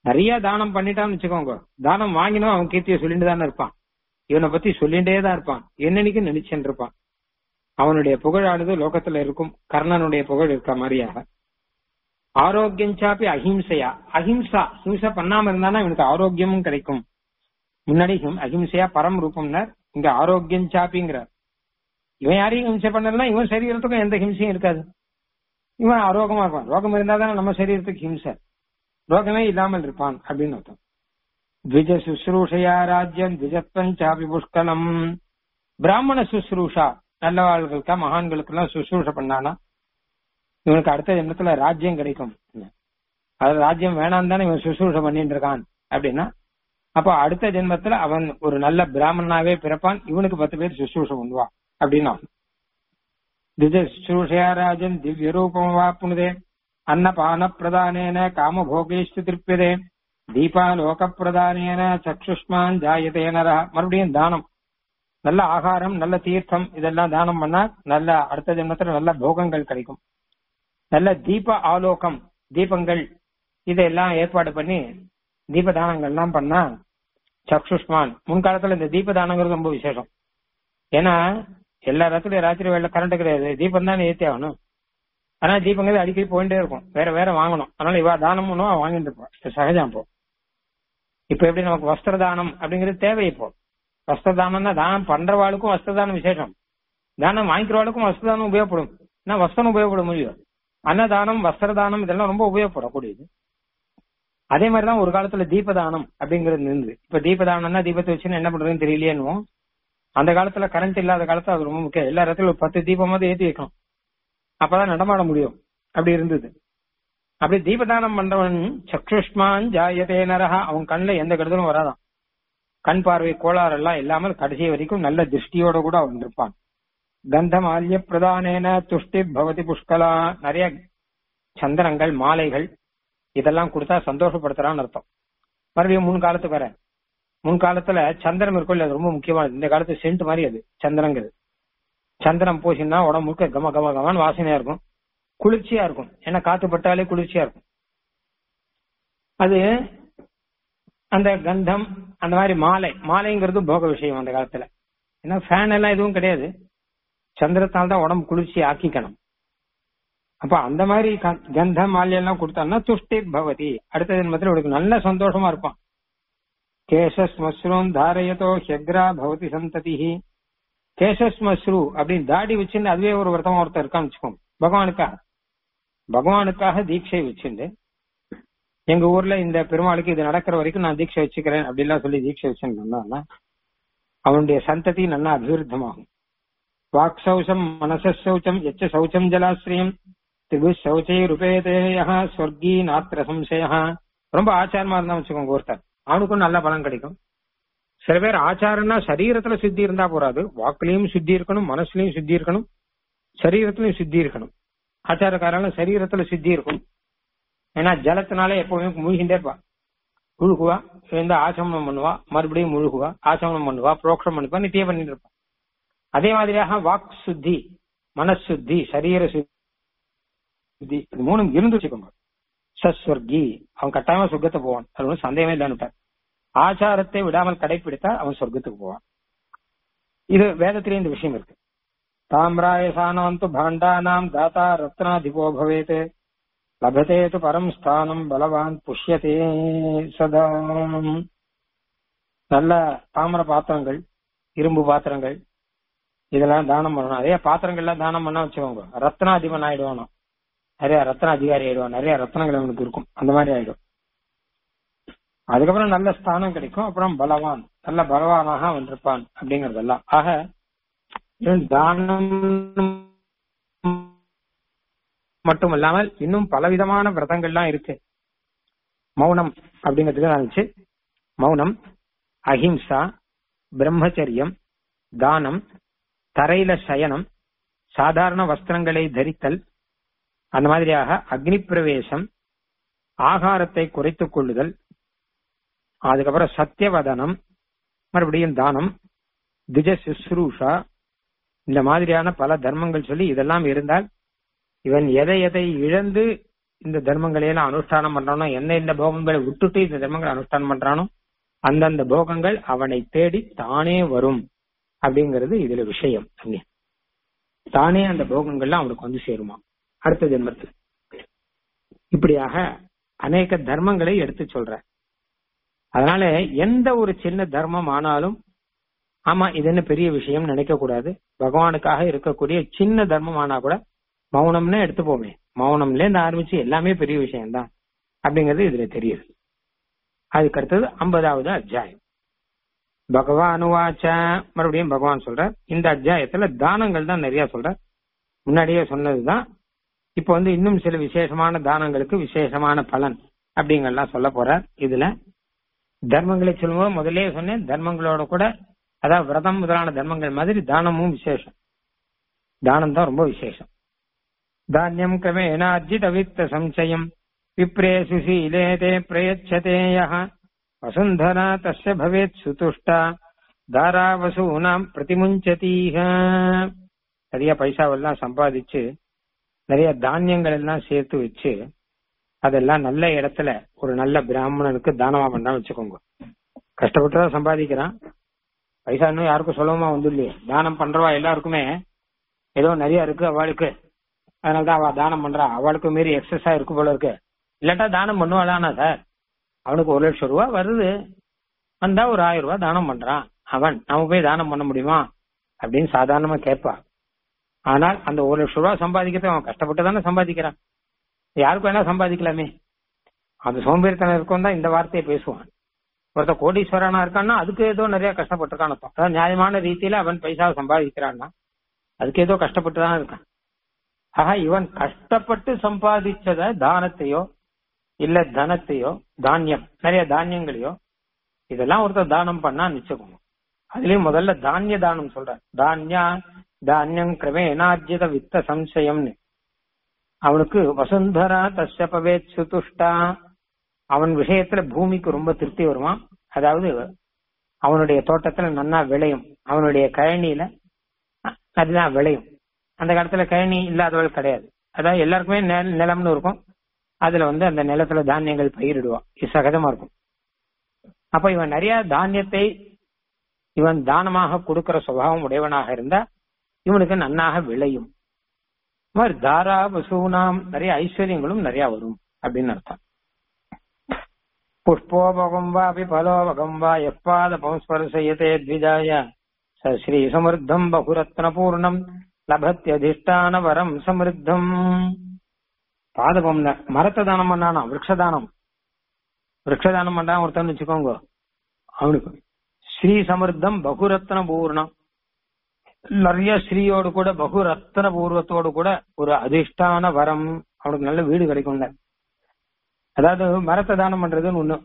நிறைய தானம் பண்ணிட்டான்னு வச்சுக்கோங்க தானம் வாங்கினோம் அவன் கீர்த்தியை சொல்லிட்டு தானே இருப்பான் இவனை பத்தி சொல்லிட்டே தான் இருப்பான் என்னன்னைக்கு நினைச்சுட்டு இருப்பான் அவனுடைய புகழானது லோகத்துல இருக்கும் கர்ணனுடைய புகழ் இருக்க மாதிரியாக ஆரோக்கியம் சாப்பி அஹிம்சையா அஹிம்சா ஹிம்சை பண்ணாம இருந்தானா இவனுக்கு ஆரோக்கியமும் கிடைக்கும் முன்னாடி ஹிம்- அஹிம்சையா பரம் ரூபம்னார் இங்க ஆரோக்கியம் சாப்பிங்கிறார் இவன் யாரையும் ஹிம்சை பண்ணலன்னா இவன் சரீரத்துக்கும் எந்த ஹிம்சையும் இருக்காது இவன் ஆரோக்கியமா இருப்பான் ரோகம் இருந்தா தானே நம்ம சரீரத்துக்கு ஹிம்சை ரோகமே இல்லாமல் இருப்பான் அப்படின்னு அர்த்தம் த்விஜ சுஸ்ரூஷையா ராஜ்யம் த்விஜத்வம் சாபி புஷ்கலம் பிராமண சுஸ்ரூஷா நல்லவாள்களுக்கா மகான்களுக்கு எல்லாம் சுஸ்ரூஷ பண்ணானா இவனுக்கு அடுத்த ஜென்மத்துல ராஜ்யம் கிடைக்கும் அது ராஜ்யம் வேணாம் தானே இவன் சுஸ்ரூஷ பண்ணிட்டு இருக்கான் அப்படின்னா அப்போ அடுத்த ஜென்மத்துல அவன் ஒரு நல்ல பிராமணனாவே பிறப்பான் இவனுக்கு பத்து பேர் சுஸ்ரூஷ பண்ணுவான் அப்படின்னு அர்த்தம். திஜ சுஸ்ரூஷயா ராஜன் திவ்ய ரூபம் வாப்புனுதே அன்னபான பிரதானேன காமபோகேஷ்டு திருப்பியதே தீபாலோக பிரதானேன சக்ஷுஷ்மான் ஜாயதே நரா மறுபடியும் தானம் நல்ல ஆகாரம் நல்ல தீர்த்தம் இதெல்லாம் தானம் பண்ணா நல்ல அடுத்த ஜென்மத்துல நல்ல போகங்கள் கிடைக்கும் நல்ல தீப ஆலோகம் தீபங்கள் இதெல்லாம் ஏற்பாடு பண்ணி தீப தானங்கள்லாம் பண்ணா சக்ஷுஷ்மான் முன்காலத்துல இந்த தீப தானங்கிறது ரொம்ப விசேஷம் ஏன்னா எல்லா இடத்துலயும் ராத்திரி வேலை கரண்ட் கிடையாது தீபம் தான் ஏத்தி ஆகணும் ஆனா தீபங்கிறது அடிக்கடி போயிட்டே இருக்கும் வேற வேற வாங்கணும் அதனால இவா தானம் பண்ணுவா வாங்கிட்டு இருப்போம் இது சகஜம் இப்போ இப்ப எப்படி நமக்கு வஸ்திர தானம் அப்படிங்கிறது தேவை இப்போ வஸ்திர தானம்னா தானம் பண்றவாளுக்கும் வஸ்திர தானம் விசேஷம் தானம் வாங்கிக்கிறவாளுக்கும் வஸ்திர தானம் உபயோகப்படும் ஏன்னா வஸ்திரம் உபயோகப்பட முடியும் அன்னதானம் வஸ்திர தானம் இதெல்லாம் ரொம்ப உபயோகப்படக்கூடியது அதே மாதிரிதான் ஒரு காலத்துல தீபதானம் அப்படிங்கிறது இருந்தது இப்ப தீபதானம்னா தீபத்தை வச்சுன்னு என்ன பண்றதுன்னு தெரியலையேன்னு அந்த காலத்துல கரண்ட் இல்லாத காலத்துல அது ரொம்ப முக்கியம் எல்லா இடத்துல ஒரு பத்து தீபமாவது ஏத்தி வைக்கணும் அப்பதான் நடமாட முடியும் அப்படி இருந்தது அப்படி தீபதானம் பண்றவன் சக்ஷுஷ்மான் ஜாயதே நரஹா அவன் கண்ணுல எந்த கெடுதலும் வராதான் கண் பார்வை கோளாறு எல்லாம் இல்லாமல் கடைசி வரைக்கும் நல்ல திருஷ்டியோட கூட அவன் இருப்பான் கந்தமால்ய பிரதானேன துஷ்டி பவதி புஷ்கலா நிறைய சந்திரங்கள் மாலைகள் இதெல்லாம் கொடுத்தா சந்தோஷப்படுத்துறான்னு அர்த்தம் மறுபடியும் முன் காலத்துக்கு வர முன் காலத்துல சந்திரன் இருக்கும் அது ரொம்ப முக்கியமானது இந்த காலத்து சென்ட் மாதிரி அது சந்திரங்கிறது சந்திரன் பூசினா உடம்பு முழுக்க கம கம கமன்னு வாசனையா இருக்கும் குளிர்ச்சியா இருக்கும் ஏன்னா காத்து பட்டாலே குளிர்ச்சியா இருக்கும் அது அந்த கந்தம் அந்த மாதிரி மாலை மாலைங்கிறது போக விஷயம் அந்த காலத்துல ஏன்னா ஃபேன் எல்லாம் எதுவும் கிடையாது சந்திரத்தால் தான் உடம்பு குளிர்ச்சி ஆக்கிக்கணும் அப்ப அந்த மாதிரி க- கந்த மாலை எல்லாம் கொடுத்தான்னா துஷ்டி பவதி அடுத்த ஜென்மத்துல உனக்கு நல்ல சந்தோஷமா இருப்பான் கேசஸ்மஸ்ரூன் தாரயதோ ஹெக்ரா பவதி சந்ததி கேசஸ்மஸ்ரு அப்படின்னு தாடி வச்சுன்னு அதுவே ஒரு விரதமா ஒருத்தர் இருக்கான்னு வச்சுக்கோங்க பகவானுக்காக பகவானுக்காக தீட்சை வச்சுண்டு எங்க ஊர்ல இந்த பெருமாளுக்கு இது நடக்கிற வரைக்கும் நான் தீட்சை வச்சுக்கிறேன் அப்படிலாம் சொல்லி தீட்சை வச்சுருந்தா அவனுடைய சந்ததி நல்லா அபிவிருத்தமாகும் வாக் சௌச்சம் மனச சௌச்சம் எச்ச சௌச்சம் ஜலாசிரியம் திபு சௌச்சை ருபேதேய ஸ்வர்கி நாத்திர சம்சய ரொம்ப ஆச்சாரமா இருந்தா வச்சுக்கோங்க ஒருத்தர் அவனுக்கும் நல்ல பலன் கிடைக்கும் சில பேர் ஆச்சாரம்னா சரீரத்துல சுத்தி இருந்தா போறாது வாக்குலயும் சுத்தி இருக்கணும் மனசுலயும் சுத்தி இருக்கணும் சரீரத்திலயும் சுத்தி இருக்கணும் ஆச்சாரக்காரால சரீரத்துல சுத்தி இருக்கும் ஏன்னா ஜலத்தினாலே எப்பவுமே மூழ்கிட்டே இருப்பா முழுகுவா இந்த ஆச்சமனம் பண்ணுவா மறுபடியும் முழுகுவா ஆச்சமனம் பண்ணுவா புரோக்ஷம் பண்ணுவா நித்திய பண்ணிட்டு இருப்பா அதே மாதிரியாக வாக் சுத்தி மனசுத்தி சரீர சுத்தி இது மூணும் இருந்து வச்சுக்கோங்க சஸ்வர்கி அவன் கட்டாயமா சொர்க்கத்தை போவான் அது ஒன்றும் சந்தேகமே இல்லைன்னு ஆச்சாரத்தை விடாமல் கடைபிடித்தா அவன் சொர்க்கத்துக்கு போவான் இது வேதத்திலே இந்த விஷயம் இருக்கு தாமிராய சானவந்து பாண்டானாம் தாத்தா ரத்னாதிபோ பவேத் லபதே து பரம் ஸ்தானம் பலவான் புஷ்யதே சதா நல்ல தாமிர பாத்திரங்கள் இரும்பு பாத்திரங்கள் இதெல்லாம் தானம் பண்ணணும் அதே பாத்திரங்கள்லாம் தானம் பண்ணா வச்சுக்கோங்க ரத்னாதிபன் ஆயிடுவானோ நிறைய ரத்ன அதிகாரி ஆயிடுவான் நிறைய ரத்னங்கள் அவனுக்கு இருக்கும் அந்த மாதிரி ஆயிடும் அதுக்கப்புறம் நல்ல ஸ்தானம் கிடைக்கும் அப்புறம் பலவான் நல்ல பலவானாக அவன் இருப்பான் அப்படிங்கறதெல்லாம் ஆக இவன் தானம் மட்டும் இல்லாமல் இன்னும் பலவிதமான விரதங்கள்லாம் இருக்கு மௌனம் அப்படிங்கிறதுக்கு இருந்துச்சு மௌனம் அஹிம்சா பிரம்மச்சரியம் தானம் தரையில சயனம் சாதாரண வஸ்திரங்களை தரித்தல் அந்த மாதிரியாக அக்னி பிரவேசம் ஆகாரத்தை குறைத்துக் கொள்ளுதல் அதுக்கப்புறம் சத்தியவதனம் மறுபடியும் தானம் திஜ சுஸ்ரூஷா இந்த மாதிரியான பல தர்மங்கள் சொல்லி இதெல்லாம் இருந்தால் இவன் எதை எதை இழந்து இந்த தர்மங்களை எல்லாம் அனுஷ்டானம் பண்றானோ என்ன இந்த போகங்களை விட்டுட்டு இந்த தர்மங்களை அனுஷ்டானம் பண்றானோ அந்தந்த போகங்கள் அவனை தேடி தானே வரும் அப்படிங்கிறது இதுல விஷயம் அங்கே தானே அந்த போகங்கள்லாம் அவனுக்கு வந்து சேருமா அடுத்த ஜென்மத்தில் இப்படியாக அநேக தர்மங்களை எடுத்து சொல்ற அதனால எந்த ஒரு சின்ன தர்மம் ஆனாலும் ஆமா இது என்ன பெரிய விஷயம் நினைக்க கூடாது பகவானுக்காக இருக்கக்கூடிய சின்ன தர்மம் ஆனா கூட மௌனம்னு எடுத்துப்போமே மௌனம்ல இருந்து ஆரம்பிச்சு எல்லாமே பெரிய விஷயம்தான் அப்படிங்கிறது இதுல தெரியுது அதுக்கு அடுத்தது ஐம்பதாவது அத்தியாயம் பகவானுவாச்ச மறுபடியும் பகவான் சொல்ற இந்த அத்தியாயத்துல தானங்கள் தான் நிறைய சொல்ற முன்னாடியே சொன்னதுதான் இப்ப வந்து இன்னும் சில விசேஷமான தானங்களுக்கு விசேஷமான பலன் அப்படிங்கறதெல்லாம் சொல்ல போற இதுல தர்மங்களை சொல்லும்போது முதலே சொன்னேன் தர்மங்களோட கூட அதாவது விரதம் முதலான தர்மங்கள் மாதிரி தானமும் விசேஷம் தானம் தான் ரொம்ப விசேஷம் தானியம் கிரமேணார்ஜித வித்த சம்சயம் விப்ரே சுசீலே தே பிரயச்சதே யः வசுந்தரா தஸ்ய பவேத் சுதுஷ்டா தாரா வசூனாம் பிரதிமுஞ்சதீக நிறைய பைசாவெல்லாம் சம்பாதிச்சு நிறைய தானியங்கள் எல்லாம் சேர்த்து வச்சு அதெல்லாம் நல்ல இடத்துல ஒரு நல்ல பிராமணனுக்கு தானமா பண்ணா வச்சுக்கோங்க கஷ்டப்பட்டு தான் சம்பாதிக்கிறான் பைசா இன்னும் யாருக்கும் சொல்லவுமா வந்து இல்லையே தானம் பண்றவா எல்லாருக்குமே ஏதோ நிறைய இருக்கு அவளுக்கு அதனாலதான் அவ தானம் பண்றா அவளுக்கு மீறி எக்ஸஸா இருக்கு போல இருக்கு இல்லாட்டா தானம் பண்ணுவாளானா சார் அவனுக்கு ஒரு லட்சம் ரூபா வருது வந்தா ஒரு ஆயிரம் ரூபாய் தானம் பண்றான் அவன் நம்ம போய் தானம் பண்ண முடியுமா அப்படின்னு சாதாரணமா கேட்பா ஆனால் அந்த ஒரு லட்சம் ரூபாய் சம்பாதிக்கிறது அவன் கஷ்டப்பட்டு தானே சம்பாதிக்கிறான் யாருக்கு வேணா சம்பாதிக்கலாமே அந்த சோம்பேறித்தனம் இருக்கும் தான் இந்த வார்த்தையை பேசுவான் ஒருத்த கோடீஸ்வரனா இருக்கான்னா அதுக்கு ஏதோ நிறைய கஷ்டப்பட்டிருக்கான் அர்த்தம் அதாவது நியாயமான ரீதியில அவன் பைசா சம்பாதிக்கிறான்னா அதுக்கு ஏதோ கஷ்டப்பட்டு தான் இருக்கான் ஆக இவன் கஷ்டப்பட்டு சம்பாதிச்சத தானத்தையோ இல்ல தனத்தையோ தானியம் நிறைய தானியங்களையோ இதெல்லாம் ஒருத்தர் தானம் பண்ணா நிச்சயம் அதுலயும் முதல்ல தானிய தானம் சொல்ற தானியா தானியம் கிரமேணார்ஜித வித்த சம்சயம்னு அவனுக்கு வசுந்தரா தஸ்ய பவேத் சுதுஷ்டா அவன் விஷயத்துல பூமிக்கு ரொம்ப திருப்தி வருமா அதாவது அவனுடைய தோட்டத்துல நன்னா விளையும் அவனுடைய கழனியில அதுதான் விளையும் அந்த காலத்துல கழனி இல்லாதவள் கிடையாது அதாவது எல்லாருக்குமே நெ- நிலம்னு இருக்கும் அதுல வந்து அந்த நிலத்துல தானியங்கள் பயிரிடுவான் இது சகஜமா இருக்கும் அப்ப இவன் நிறைய தானியத்தை இவன் தானமாக கொடுக்கிற சுபாவம் உடையவனாக இருந்தா இவனுக்கு நன்னாக விளையும் இந்த மாதிரி தாரா வசூனாம் நிறைய ஐஸ்வர்யங்களும் நிறைய வரும் அப்படின்னு அர்த்தம் புஷ்போபகம் வா பலோபகம் வா எப்பாதபம் ஸ்பர்சயதே த்விஜாய ச ஸ்ரீ சமிருத்தம் பகுரத்ன பூர்ணம் லபத்தியதிஷ்டான வரம் சமிருத்தம் பாதபம் மரத்தை தானம் பண்ணானா விரக்ஷதானம் விரக்ஷதானம் பண்ணா ஒருத்தன் வச்சுக்கோங்க அவனுக்கு ஸ்ரீ சமிருத்தம் பகுரத்ன பூர்ணம் நிறைய ஸ்ரீயோடு கூட பகுரத்ன பூர்வத்தோடு கூட ஒரு அதிஷ்டான வரம் அவனுக்கு நல்ல வீடு கிடைக்கும்ல அதாவது மரத்தை தானம் பண்றதுன்னு ஒண்ணு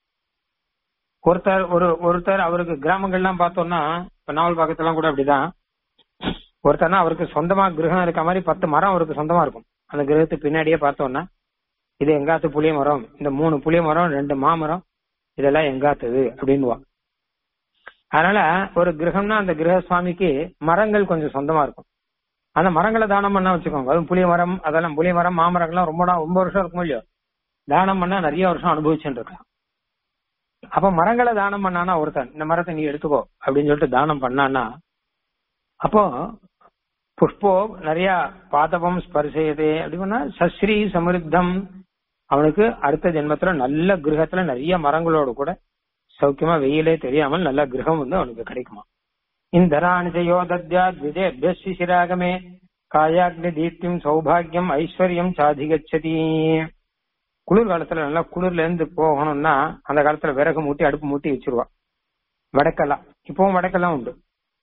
ஒருத்தர் ஒரு ஒருத்தர் அவருக்கு கிராமங்கள்லாம் பார்த்தோம்னா இப்ப நாவல் பக்கத்துலாம் கூட அப்படிதான் ஒருத்தர்னா அவருக்கு சொந்தமா கிரகம் இருக்க மாதிரி பத்து மரம் அவருக்கு சொந்தமா இருக்கும் அந்த கிரகத்துக்கு பின்னாடியே பார்த்தோம்னா இது எங்காத்து புளிய மரம் இந்த மூணு புளிய மரம் ரெண்டு மாமரம் இதெல்லாம் எங்காத்தது அப்படின்னுவா அதனால ஒரு கிரகம்னா அந்த கிரக சுவாமிக்கு மரங்கள் கொஞ்சம் சொந்தமா இருக்கும் அந்த மரங்களை தானம் பண்ணா வச்சுக்கோங்க அதுவும் புளிய மரம் அதெல்லாம் புளிய மரம் மாமரங்கள்லாம் ரொம்ப நாள் ரொம்ப வருஷம் இருக்கும் இல்லையோ தானம் பண்ணா நிறைய வருஷம் அனுபவிச்சுட்டு இருக்கலாம் அப்ப மரங்களை தானம் பண்ணானா ஒருத்தன் இந்த மரத்தை நீ எடுத்துக்கோ அப்படின்னு சொல்லிட்டு தானம் பண்ணானா அப்போ புஷ்போ நிறைய பாதபம் ஸ்பர்சயதே அப்படின்னா சஸ்ரீ சமிருத்தம் அவனுக்கு அடுத்த ஜென்மத்துல நல்ல கிரகத்துல நிறைய மரங்களோடு கூட சௌக்கியமா வெயிலே தெரியாமல் நல்ல கிரகம் வந்து அவனுக்கு கிடைக்குமா இந்தராணிஜயோ தத்யா விஜயபியசிராகமே காயாக்னி தீப்திம் சௌபாகியம் ஐஸ்வர்யம் சாதிகச்சதி குளிர் காலத்துல நல்லா குளிர்ல இருந்து போகணும்னா அந்த காலத்துல விறகு மூட்டி அடுப்பு மூட்டி வச்சிருவா வடக்கெல்லாம் இப்பவும் வடக்கெல்லாம் உண்டு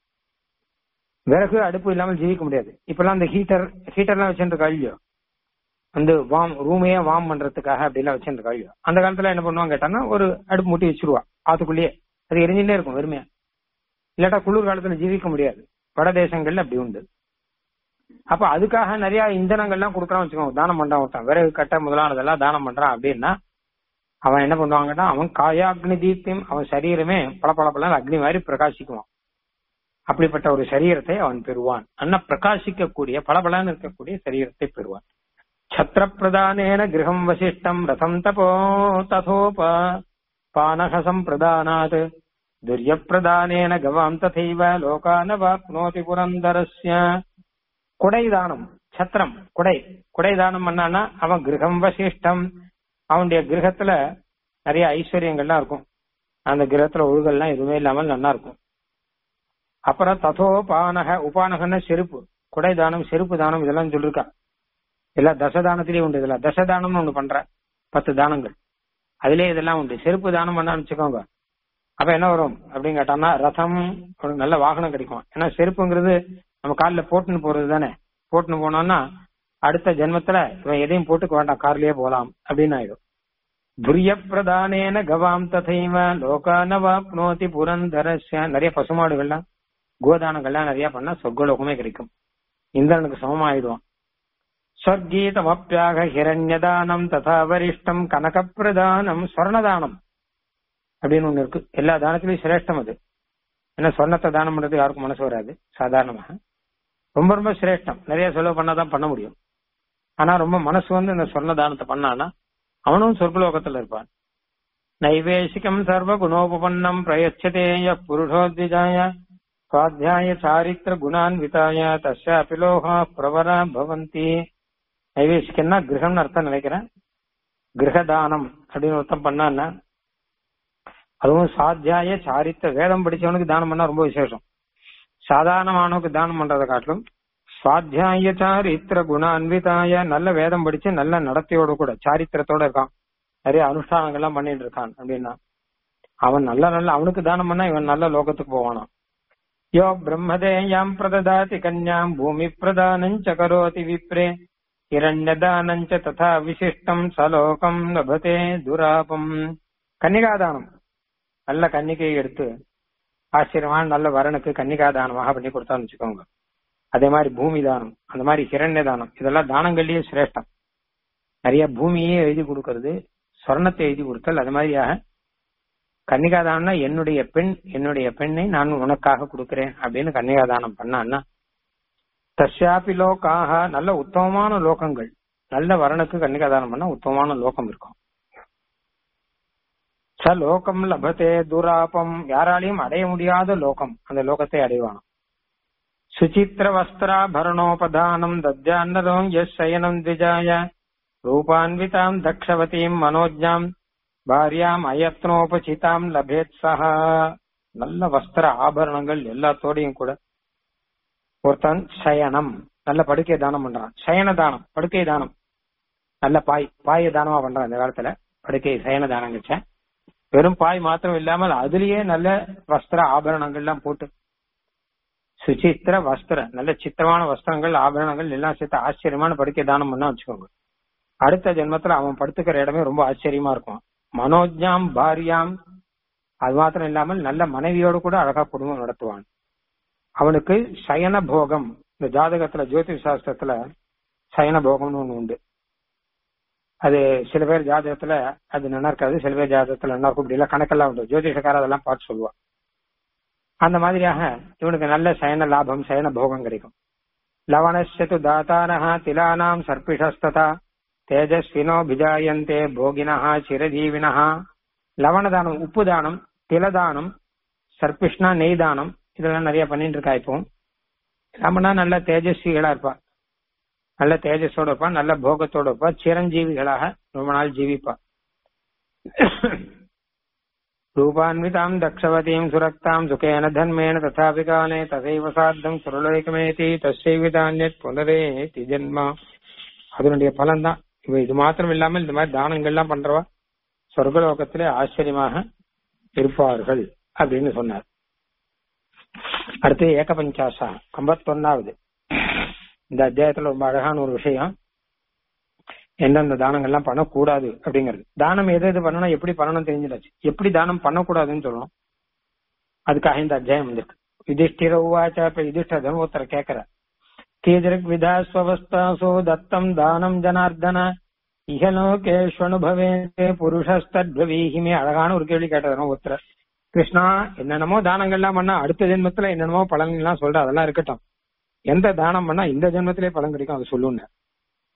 விறகு அடுப்பு இல்லாமல் ஜீவிக்க முடியாது இப்பெல்லாம் அந்த ஹீட்டர் ஹீட்டர்லாம் வச்சுருக்க இல்லையோ வந்து வாம் ரூமையே வாம் பண்றதுக்காக அப்படிலாம் வச்சுருக்க இல்லையோ அந்த காலத்துல என்ன பண்ணுவாங்க கேட்டாங்கன்னா ஒரு அடுப்பு மூட்டி வச்சிருவா ஆத்துக்குள்ளேயே அது எரிஞ்சுட்டே இருக்கும் வெறுமையா இல்லாட்டா குளிர் காலத்துல ஜீவிக்க முடியாது வட தேசங்கள்ல அப்படி உண்டு அப்ப அதுக்காக நிறைய இந்தனங்கள்லாம் கொடுக்கறான் வச்சுக்கோங்க தானம் பண்றான் ஒருத்தன் விறகு கட்ட முதலானதெல்லாம் தானம் பண்றான் அப்படின்னா அவன் என்ன பண்ணுவாங்கன்னா அவன் காயாக்னி தீப்தியம் அவன் சரீரமே பளபளபளன்னு அக்னி மாதிரி பிரகாசிக்குவான் அப்படிப்பட்ட ஒரு சரீரத்தை அவன் பெறுவான் அண்ணா பிரகாசிக்கக்கூடிய பளபளன்னு இருக்கக்கூடிய சரீரத்தை பெறுவான் छत्रप्रदानेन गृहम् वसिष्ठम् रथम् तपो तथोप पानः सम्प्रदानात् दुर्यप्रदानेन गवाम् तथैव लोकानवाप्नोति पुरन्दरस्य குடை தானம் சத்திரம் குடை குடை தானம் பண்ணான்னா அவன் கிரகம் வசிஷ்டம் அவனுடைய கிரகத்துல நிறைய ஐஸ்வர்யங்கள்லாம் இருக்கும் அந்த கிரகத்துல ஒழுகல்லாம் எதுவுமே இல்லாமல் நல்லா இருக்கும் அப்புறம் ததோ பானக உபானகன்னா செருப்பு குடை தானம் செருப்பு தானம் இதெல்லாம் சொல்லிருக்கா எல்லாம் தசதானத்திலேயே உண்டு இதெல்லாம் தசதானம்னு ஒண்ணு பண்ற பத்து தானங்கள் அதுலயே இதெல்லாம் உண்டு செருப்பு தானம் பண்ணான்னு வச்சுக்கோங்க அப்ப என்ன வரும் அப்படின்னு கேட்டான்னா ரதம் ஒரு நல்ல வாகனம் கிடைக்கும் ஏன்னா செருப்புங்கிறது நம்ம காலில் போட்டுன்னு போறது தானே போட்டுன்னு போனோம்னா அடுத்த ஜென்மத்துல இவன் எதையும் போட்டுக்க வேண்டாம் கார்லயே போலாம் அப்படின்னு ஆயிடும் துரிய பிரதானேன கவாம் ததைவ லோகானவாப்னோதி புரந்தரஸ்ய நிறைய பசுமாடுகள்லாம் கோதானங்கள்லாம் நிறைய பண்ணா சொர்க்கலோகமே கிடைக்கும் இந்திரனுக்கு சமமாயிடுவான் ஸ்வர்கீதமப்பியாக ஹிரண்யதானம் ததா வரிஷ்டம் கனகப்பிரதானம் ஸ்வர்ணதானம் அப்படின்னு ஒண்ணு இருக்கு எல்லா தானத்திலயும் சிரேஷ்டம் அது ஏன்னா சொர்ணத்தை தானம் பண்றது யாருக்கும் மனசு வராது சாதாரணமாக ரொம்ப ரொம்ப சிரேஷ்டம் நிறைய செலவு பண்ணாதான் பண்ண முடியும் ஆனா ரொம்ப மனசு வந்து இந்த சொர்ண தானத்தை பண்ணானா அவனும் சொர்க்கலோகத்துல இருப்பான் நைவேசிகம் சர்வ குணோபபன்னம் பிரயச்சதேய புருஷோத்விஜாய சுவாத்தியாய சாரித்திர குணான்விதாய தஸ்யாபி லோகா பிரவரா பவந்தி நைவேசிகம்னா கிரகம்னு அர்த்தம் நினைக்கிறேன் கிரகதானம் அப்படின்னு அர்த்தம் பண்ணான்னா அதுவும் சாத்தியாய சாரித்த வேதம் படிச்சவனுக்கு தானம் பண்ணா ரொம்ப விசேஷம் சாதாரணமானவனுக்கு தானம் பண்றதை காட்டிலும் சுவாத்தியாய சாரித்திர குணான்விதாய நல்ல வேதம் படிச்சு நல்ல நடத்தையோட கூட சாரித்திரத்தோட இருக்கான் நிறைய அனுஷ்டானங்கள்லாம் பண்ணிட்டு இருக்கான் அப்படின்னா அவன் நல்ல நல்ல அவனுக்கு தானம் பண்ணா இவன் நல்ல லோகத்துக்கு போவானாம் யோ பிரம்மதேயாம் பிரததாதி கன்யாம் பூமி பிரதானஞ்ச கரோதி விப்ரே இரண்யதானஞ்ச ததா விசிஷ்டம் சலோகம் லபதே துராபம் கன்னிகாதானம் நல்ல கன்னிகையை எடுத்து ஆச்சரியமான நல்ல வரனுக்கு கன்னிகாதானமாக பண்ணி கொடுத்தான்னு வச்சுக்கோங்க அதே மாதிரி பூமி தானம் அந்த மாதிரி ஹிரண்ய தானம் இதெல்லாம் தானங்கள்லயே சிரேஷ்டம் நிறைய பூமியே எழுதி கொடுக்கறது சொர்ணத்தை எழுதி கொடுத்தல் அது மாதிரியாக கன்னிகாதானம்னா என்னுடைய பெண் என்னுடைய பெண்ணை நான் உனக்காக கொடுக்கிறேன் அப்படின்னு கன்னிகாதானம் பண்ணான்னா தஸ்யாபி லோக்காக நல்ல உத்தமமான லோகங்கள் நல்ல வரனுக்கு கன்னிகாதானம் பண்ணா உத்தமமான லோகம் இருக்கும் ச லோகம் லபத்தே துராபம் யாராலையும் அடைய முடியாத லோகம் அந்த லோகத்தை அடைவானாம் சுசித்திர வஸ்திராபரணோபதானம் தத்யான்னதம் எஸ் சயனம் திஜாய ரூபான்விதாம் தக்ஷவதீம் மனோஜாம் பாரியாம் அயத்னோபசிதாம் லபேத் சஹா நல்ல வஸ்திர ஆபரணங்கள் எல்லாத்தோடையும் கூட ஒருத்தன் சயனம் நல்ல படுக்கை தானம் பண்றான் சயன தானம் படுக்கை தானம் நல்ல பாய் பாய தானமா பண்றான் இந்த காலத்துல படுக்கை சயன தானம் வச்சேன் வெறும் பாய் மாத்திரம் இல்லாமல் அதுலயே நல்ல வஸ்திர ஆபரணங்கள் எல்லாம் போட்டு சுசித்திர வஸ்திர நல்ல சித்திரமான வஸ்திரங்கள் ஆபரணங்கள் எல்லாம் சேர்த்து ஆச்சரியமான படுக்கை தானம் பண்ணா வச்சுக்கோங்க அடுத்த ஜென்மத்துல அவன் படுத்துக்கிற இடமே ரொம்ப ஆச்சரியமா இருக்கும் மனோஜாம் பாரியாம் அது மாத்திரம் இல்லாமல் நல்ல மனைவியோடு கூட அழகா குடும்பம் நடத்துவான் அவனுக்கு சயன போகம் இந்த ஜாதகத்துல ஜோதிஷ் சாஸ்திரத்துல சயன போகம்னு ஒண்ணு உண்டு அது சில பேர் ஜாதகத்துல அது நல்லா இருக்காது சில பேர் ஜாதகத்துல நல்லா இருக்கும் இப்படி எல்லாம் கணக்கெல்லாம் உண்டு ஜோதிஷக்கார அதெல்லாம் பார்த்து சொல்லுவா அந்த மாதிரியாக இவனுக்கு நல்ல சயன லாபம் சயன போகம் கிடைக்கும் லவணஸ்யது தாத்தானஹ திலானாம் சர்பிஷஸ்ததா தேஜஸ்வினோ பிஜாயந்தே போகினஹா சிரஜீவினஹா லவணதானம் உப்பு தானம் திலதானம் சர்பிஷ்னா நெய் தானம் இதெல்லாம் நிறைய பண்ணிட்டு இருக்கா இப்போ நம்மனா நல்ல தேஜஸ்விகளா இருப்பா நல்ல தேஜஸோட இருப்பா நல்ல போகத்தோட இருப்பா சிரஞ்சீவிகளாக ரொம்ப நாள் ஜீவிப்பா ரூபான்விதாம் தக்ஷவதீம் சுரக்தாம் சுகேன தன்மேன ததாபி காலே ததைவ சாத்தம் சுரலோகமேதி தஸ்யவிதான்யத் புனரேதி ஜென்மா அதனுடைய பலன் தான் இவ இது மாத்திரம் இல்லாமல் இந்த மாதிரி தானங்கள்லாம் பண்றவா சொர்க்கலோகத்திலே ஆச்சரியமாக இருப்பார்கள் அப்படின்னு சொன்னார் அடுத்து ஏக பஞ்சாசா ஐம்பத்தொன்னாவது இந்த அத்தியாயத்துல ரொம்ப அழகான ஒரு விஷயம் எந்தெந்த தானங்கள்லாம் பண்ணக்கூடாது அப்படிங்கிறது தானம் எது எது பண்ணணும் எப்படி பண்ணணும் தெரிஞ்சிடாச்சு எப்படி தானம் பண்ணக்கூடாதுன்னு சொல்லணும் அதுக்காக இந்த அத்தியாயம் வந்திருக்கு யுதிஷ்டிர உவாச்சா இப்ப யுதிஷ்டர் ஒருத்தர் கேட்கிற கீதிருக் விதாஸ்வஸ்தாசோ தத்தம் தானம் ஜனார்தன இகலோகேஷ்வனுபவே புருஷஸ்தத்வீகிமே அழகான ஒரு கேள்வி கேட்டதும் ஒருத்தர் கிருஷ்ணா என்னென்னமோ தானங்கள்லாம் பண்ணா அடுத்த ஜென்மத்துல என்னென்னமோ பலன்கள்லாம் சொல்ற அதெல்லாம் இருக்கட்டும் எந்த தானம் பண்ணா இந்த ஜென்மத்திலே பலன் கிடைக்கும் அதை சொல்லுங்க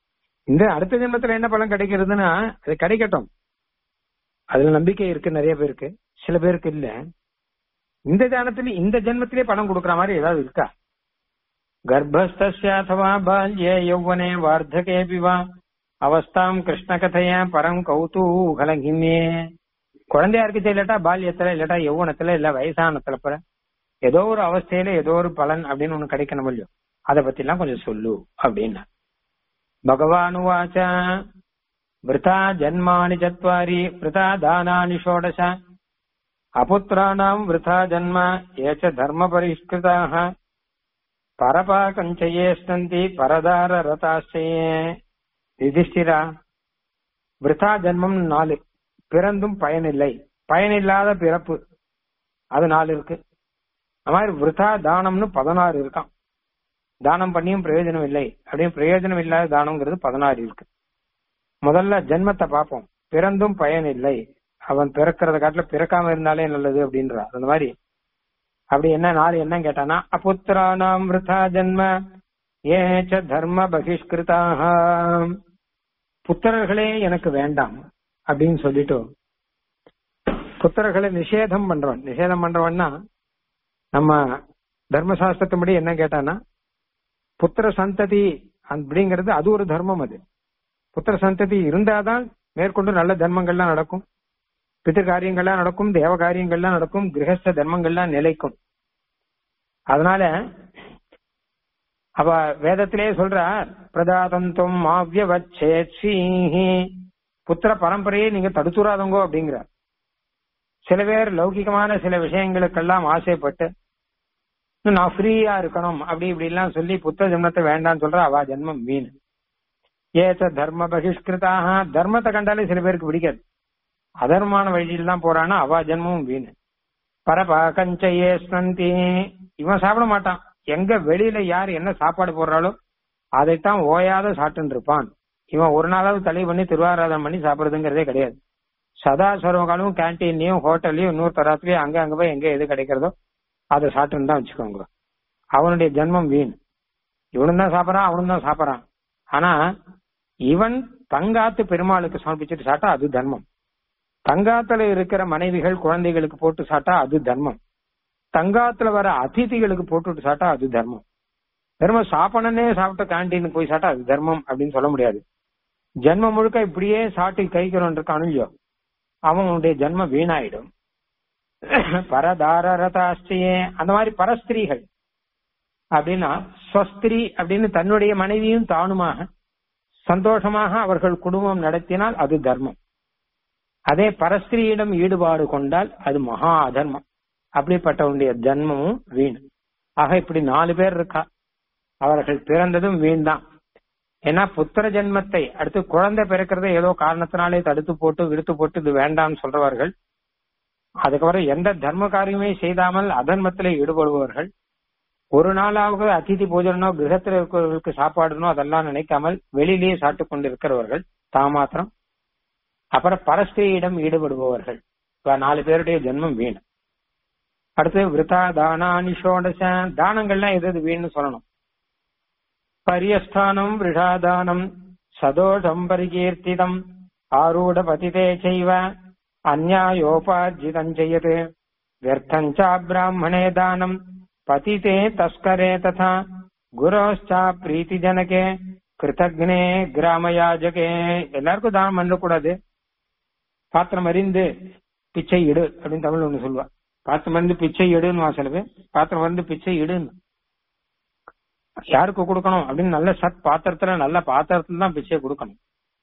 இந்த அடுத்த ஜென்மத்துல என்ன பலன் கிடைக்கிறதுன்னா அது கிடைக்கட்டும் அதுல நம்பிக்கை இருக்கு நிறைய பேருக்கு சில பேருக்கு இல்ல இந்த ஜானத்துல இந்த ஜென்மத்திலே பணம் கொடுக்கற மாதிரி ஏதாவது இருக்கா கர்ப்பஸ்தவா பால்யே யௌவனே வார்த்தகேபி வா அவஸ்தாம் கிருஷ்ண கதைய பரம் கௌதூகலகிமே குழந்தையா இருக்கு இல்லாட்டா பால்யத்துல இல்லாட்டா யௌவனத்துல இல்ல வயசானத்துல பிற ஏதோ ஒரு அவஸ்தையில ஏதோ ஒரு பலன் அப்படின்னு ஒண்ணு கிடைக்கணும் இல்லையோ அதை பத்தி எல்லாம் கொஞ்சம் சொல்லு அப்படின்னா பகவானுவாச்ச விருதா ஜன்மானி சத்வாரி விருதா தானானி ஷோடச அபுத்திராணாம் விருதா ஜன்ம ஏச்ச தர்ம பரிஷ்கிருதாக பரபாகஞ்சயே ஸ்தந்தி பரதார ரதாசயே யுதிஷ்டிரா விருதா ஜன்மம் நாலு பிறந்தும் பயனில்லை பயனில்லாத பிறப்பு அது நாலு இருக்கு அது மாதிரி விருதா தானம்னு பதினாறு இருக்கான் தானம் பண்ணியும் பிரயோஜனம் இல்லை அப்படின்னு பிரயோஜனம் இல்லாத தானம்ங்கிறது பதினாறு இருக்கு முதல்ல ஜென்மத்தை பார்ப்போம் பிறந்தும் பயன் இல்லை அவன் பிறக்கிறத காட்டுல பிறக்காம இருந்தாலே நல்லது அப்படின்றா அந்த மாதிரி அப்படி என்ன நாலு என்ன கேட்டானா அபுத்திரானாம் விருதா ஜன்ம ஏச்ச தர்ம பகிஷ்கிருதாக புத்திரர்களே எனக்கு வேண்டாம் அப்படின்னு சொல்லிட்டு புத்திரர்களை நிஷேதம் பண்றவன் நிஷேதம் பண்றவன்னா நம்ம தர்மசாஸ்திரத்தின்படி என்ன கேட்டானா புத்திர சந்ததி அப்படிங்கிறது அது ஒரு தர்மம் அது புத்திர சந்ததி இருந்தாதான் மேற்கொண்டு நல்ல தர்மங்கள்லாம் நடக்கும் பிதிரு காரியங்கள்லாம் நடக்கும் தேவ காரியங்கள்லாம் நடக்கும் கிரகஸ்த தர்மங்கள்லாம் நிலைக்கும் அதனால அவ வேதத்திலே சொல்ற பிரதாதந்தம் ஆவியவச்சேத்ஸீஹி புத்திர பரம்பரையை நீங்க தடுத்துறாதங்கோ அப்படிங்கிற சில பேர் லௌகிகமான சில விஷயங்களுக்கெல்லாம் ஆசைப்பட்டு நான் ஃப்ரீயா இருக்கணும் அப்படி இப்படி எல்லாம் சொல்லி புத்த ஜென்மத்தை வேண்டாம்னு சொல்ற அவ ஜென்மம் வீண் ஏச்ச தர்ம பகிஷ்கிருதாக தர்மத்தை கண்டாலே சில பேருக்கு பிடிக்காது அதர்மான வழியில் தான் போறான்னா அவ ஜென்மமும் வீண் பரபா கஞ்சையே ஸ்னந்தி இவன் சாப்பிட மாட்டான் எங்க வெளியில யார் என்ன சாப்பாடு போடுறாளோ அதைத்தான் ஓயாத சாப்பிட்டு இருப்பான் இவன் ஒரு நாளாவது தலை பண்ணி திருவாராதனம் பண்ணி சாப்பிடுறதுங்கிறதே கிடையாது சதா சர்வகாலமும் கேன்டீன்லயும் ஹோட்டல்லையும் இன்னொரு தராத்துலயும் அங்க அங்க போய் எங்க எது கிடைக்கிறதோ அதை சாப்பிட்டுன்னு தான் வச்சுக்கோங்க அவனுடைய ஜென்மம் வீண் இவனும் தான் சாப்பிடறான் அவனும் தான் சாப்பிடறான் ஆனா இவன் தங்காத்து பெருமாளுக்கு சமர்ப்பிச்சுட்டு சாட்டா அது தர்மம் தங்காத்துல இருக்கிற மனைவிகள் குழந்தைகளுக்கு போட்டு சாட்டா அது தர்மம் தங்காத்துல வர அதிதிகளுக்கு போட்டுட்டு சாட்டா அது தர்மம் தர்மம் சாப்பிடனே சாப்பிட்ட கேன்டீனுக்கு போய் சாட்டா அது தர்மம் அப்படின்னு சொல்ல முடியாது ஜென்மம் முழுக்க இப்படியே சாட்டி கைக்கிறோன் இருக்கானு இல்லையோ அவனுடைய ஜென்மம் வீணாயிடும் பரதாரதாஸ்தியே அந்த மாதிரி பரஸ்திரீகள் அப்படின்னா ஸ்வஸ்திரி அப்படின்னு தன்னுடைய மனைவியும் தானுமாக சந்தோஷமாக அவர்கள் குடும்பம் நடத்தினால் அது தர்மம் அதே பரஸ்திரியிடம் ஈடுபாடு கொண்டால் அது மகா அதர்மம் அப்படிப்பட்டவனுடைய ஜன்மமும் வீண் ஆக இப்படி நாலு பேர் இருக்கா அவர்கள் பிறந்ததும் வீண் தான் ஏன்னா புத்திர ஜென்மத்தை அடுத்து குழந்தை பிறக்கிறத ஏதோ காரணத்தினாலே தடுத்து போட்டு விடுத்து போட்டு இது வேண்டாம்னு சொல்றவர்கள் அதுக்கப்புறம் எந்த தர்ம காரியமே செய்தாமல் அதர்மத்திலே ஈடுபடுபவர்கள் ஒரு நாளாவது அதிதி பூஜனோ கிரகத்தில் இருக்கிறவர்களுக்கு சாப்பாடுனோ அதெல்லாம் நினைக்காமல் வெளியிலேயே சாப்பிட்டு கொண்டு இருக்கிறவர்கள் தாமாத்திரம் அப்புறம் பரஸ்திரியிடம் ஈடுபடுபவர்கள் நாலு பேருடைய ஜென்மம் வீண் அடுத்து விருத்தா தானானி ஷோடச தானங்கள்லாம் எது எது வீண்னு சொல்லணும் பரியஸ்தானம் விருஷாதானம் சதோஷம் பரிகீர்த்திதம் ஆரூட பதிதே செய்வ அந்நாயோபார்ஜிதம் செய்யது வியர்த்தஞ்சா பிராமணே தானம் பதிதே தஸ்கரே ததா குரோஷ்சா பிரீத்தி ஜனகே கிருத்தக்னே கிராமயாஜகே எல்லாருக்கும் தானம் பண்ணக்கூடாது பாத்திரம் அறிந்து பிச்சை இடு அப்படின்னு தமிழ் ஒண்ணு சொல்லுவா பாத்திரம் வந்து பிச்சை எடுன்னு சில பேர் பாத்திரம் வந்து பிச்சை இடுன்னு யாருக்கு கொடுக்கணும் அப்படின்னு நல்ல சத் பாத்திரத்துல நல்ல பாத்திரத்துல தான் பிச்சை கொடுக்கணும்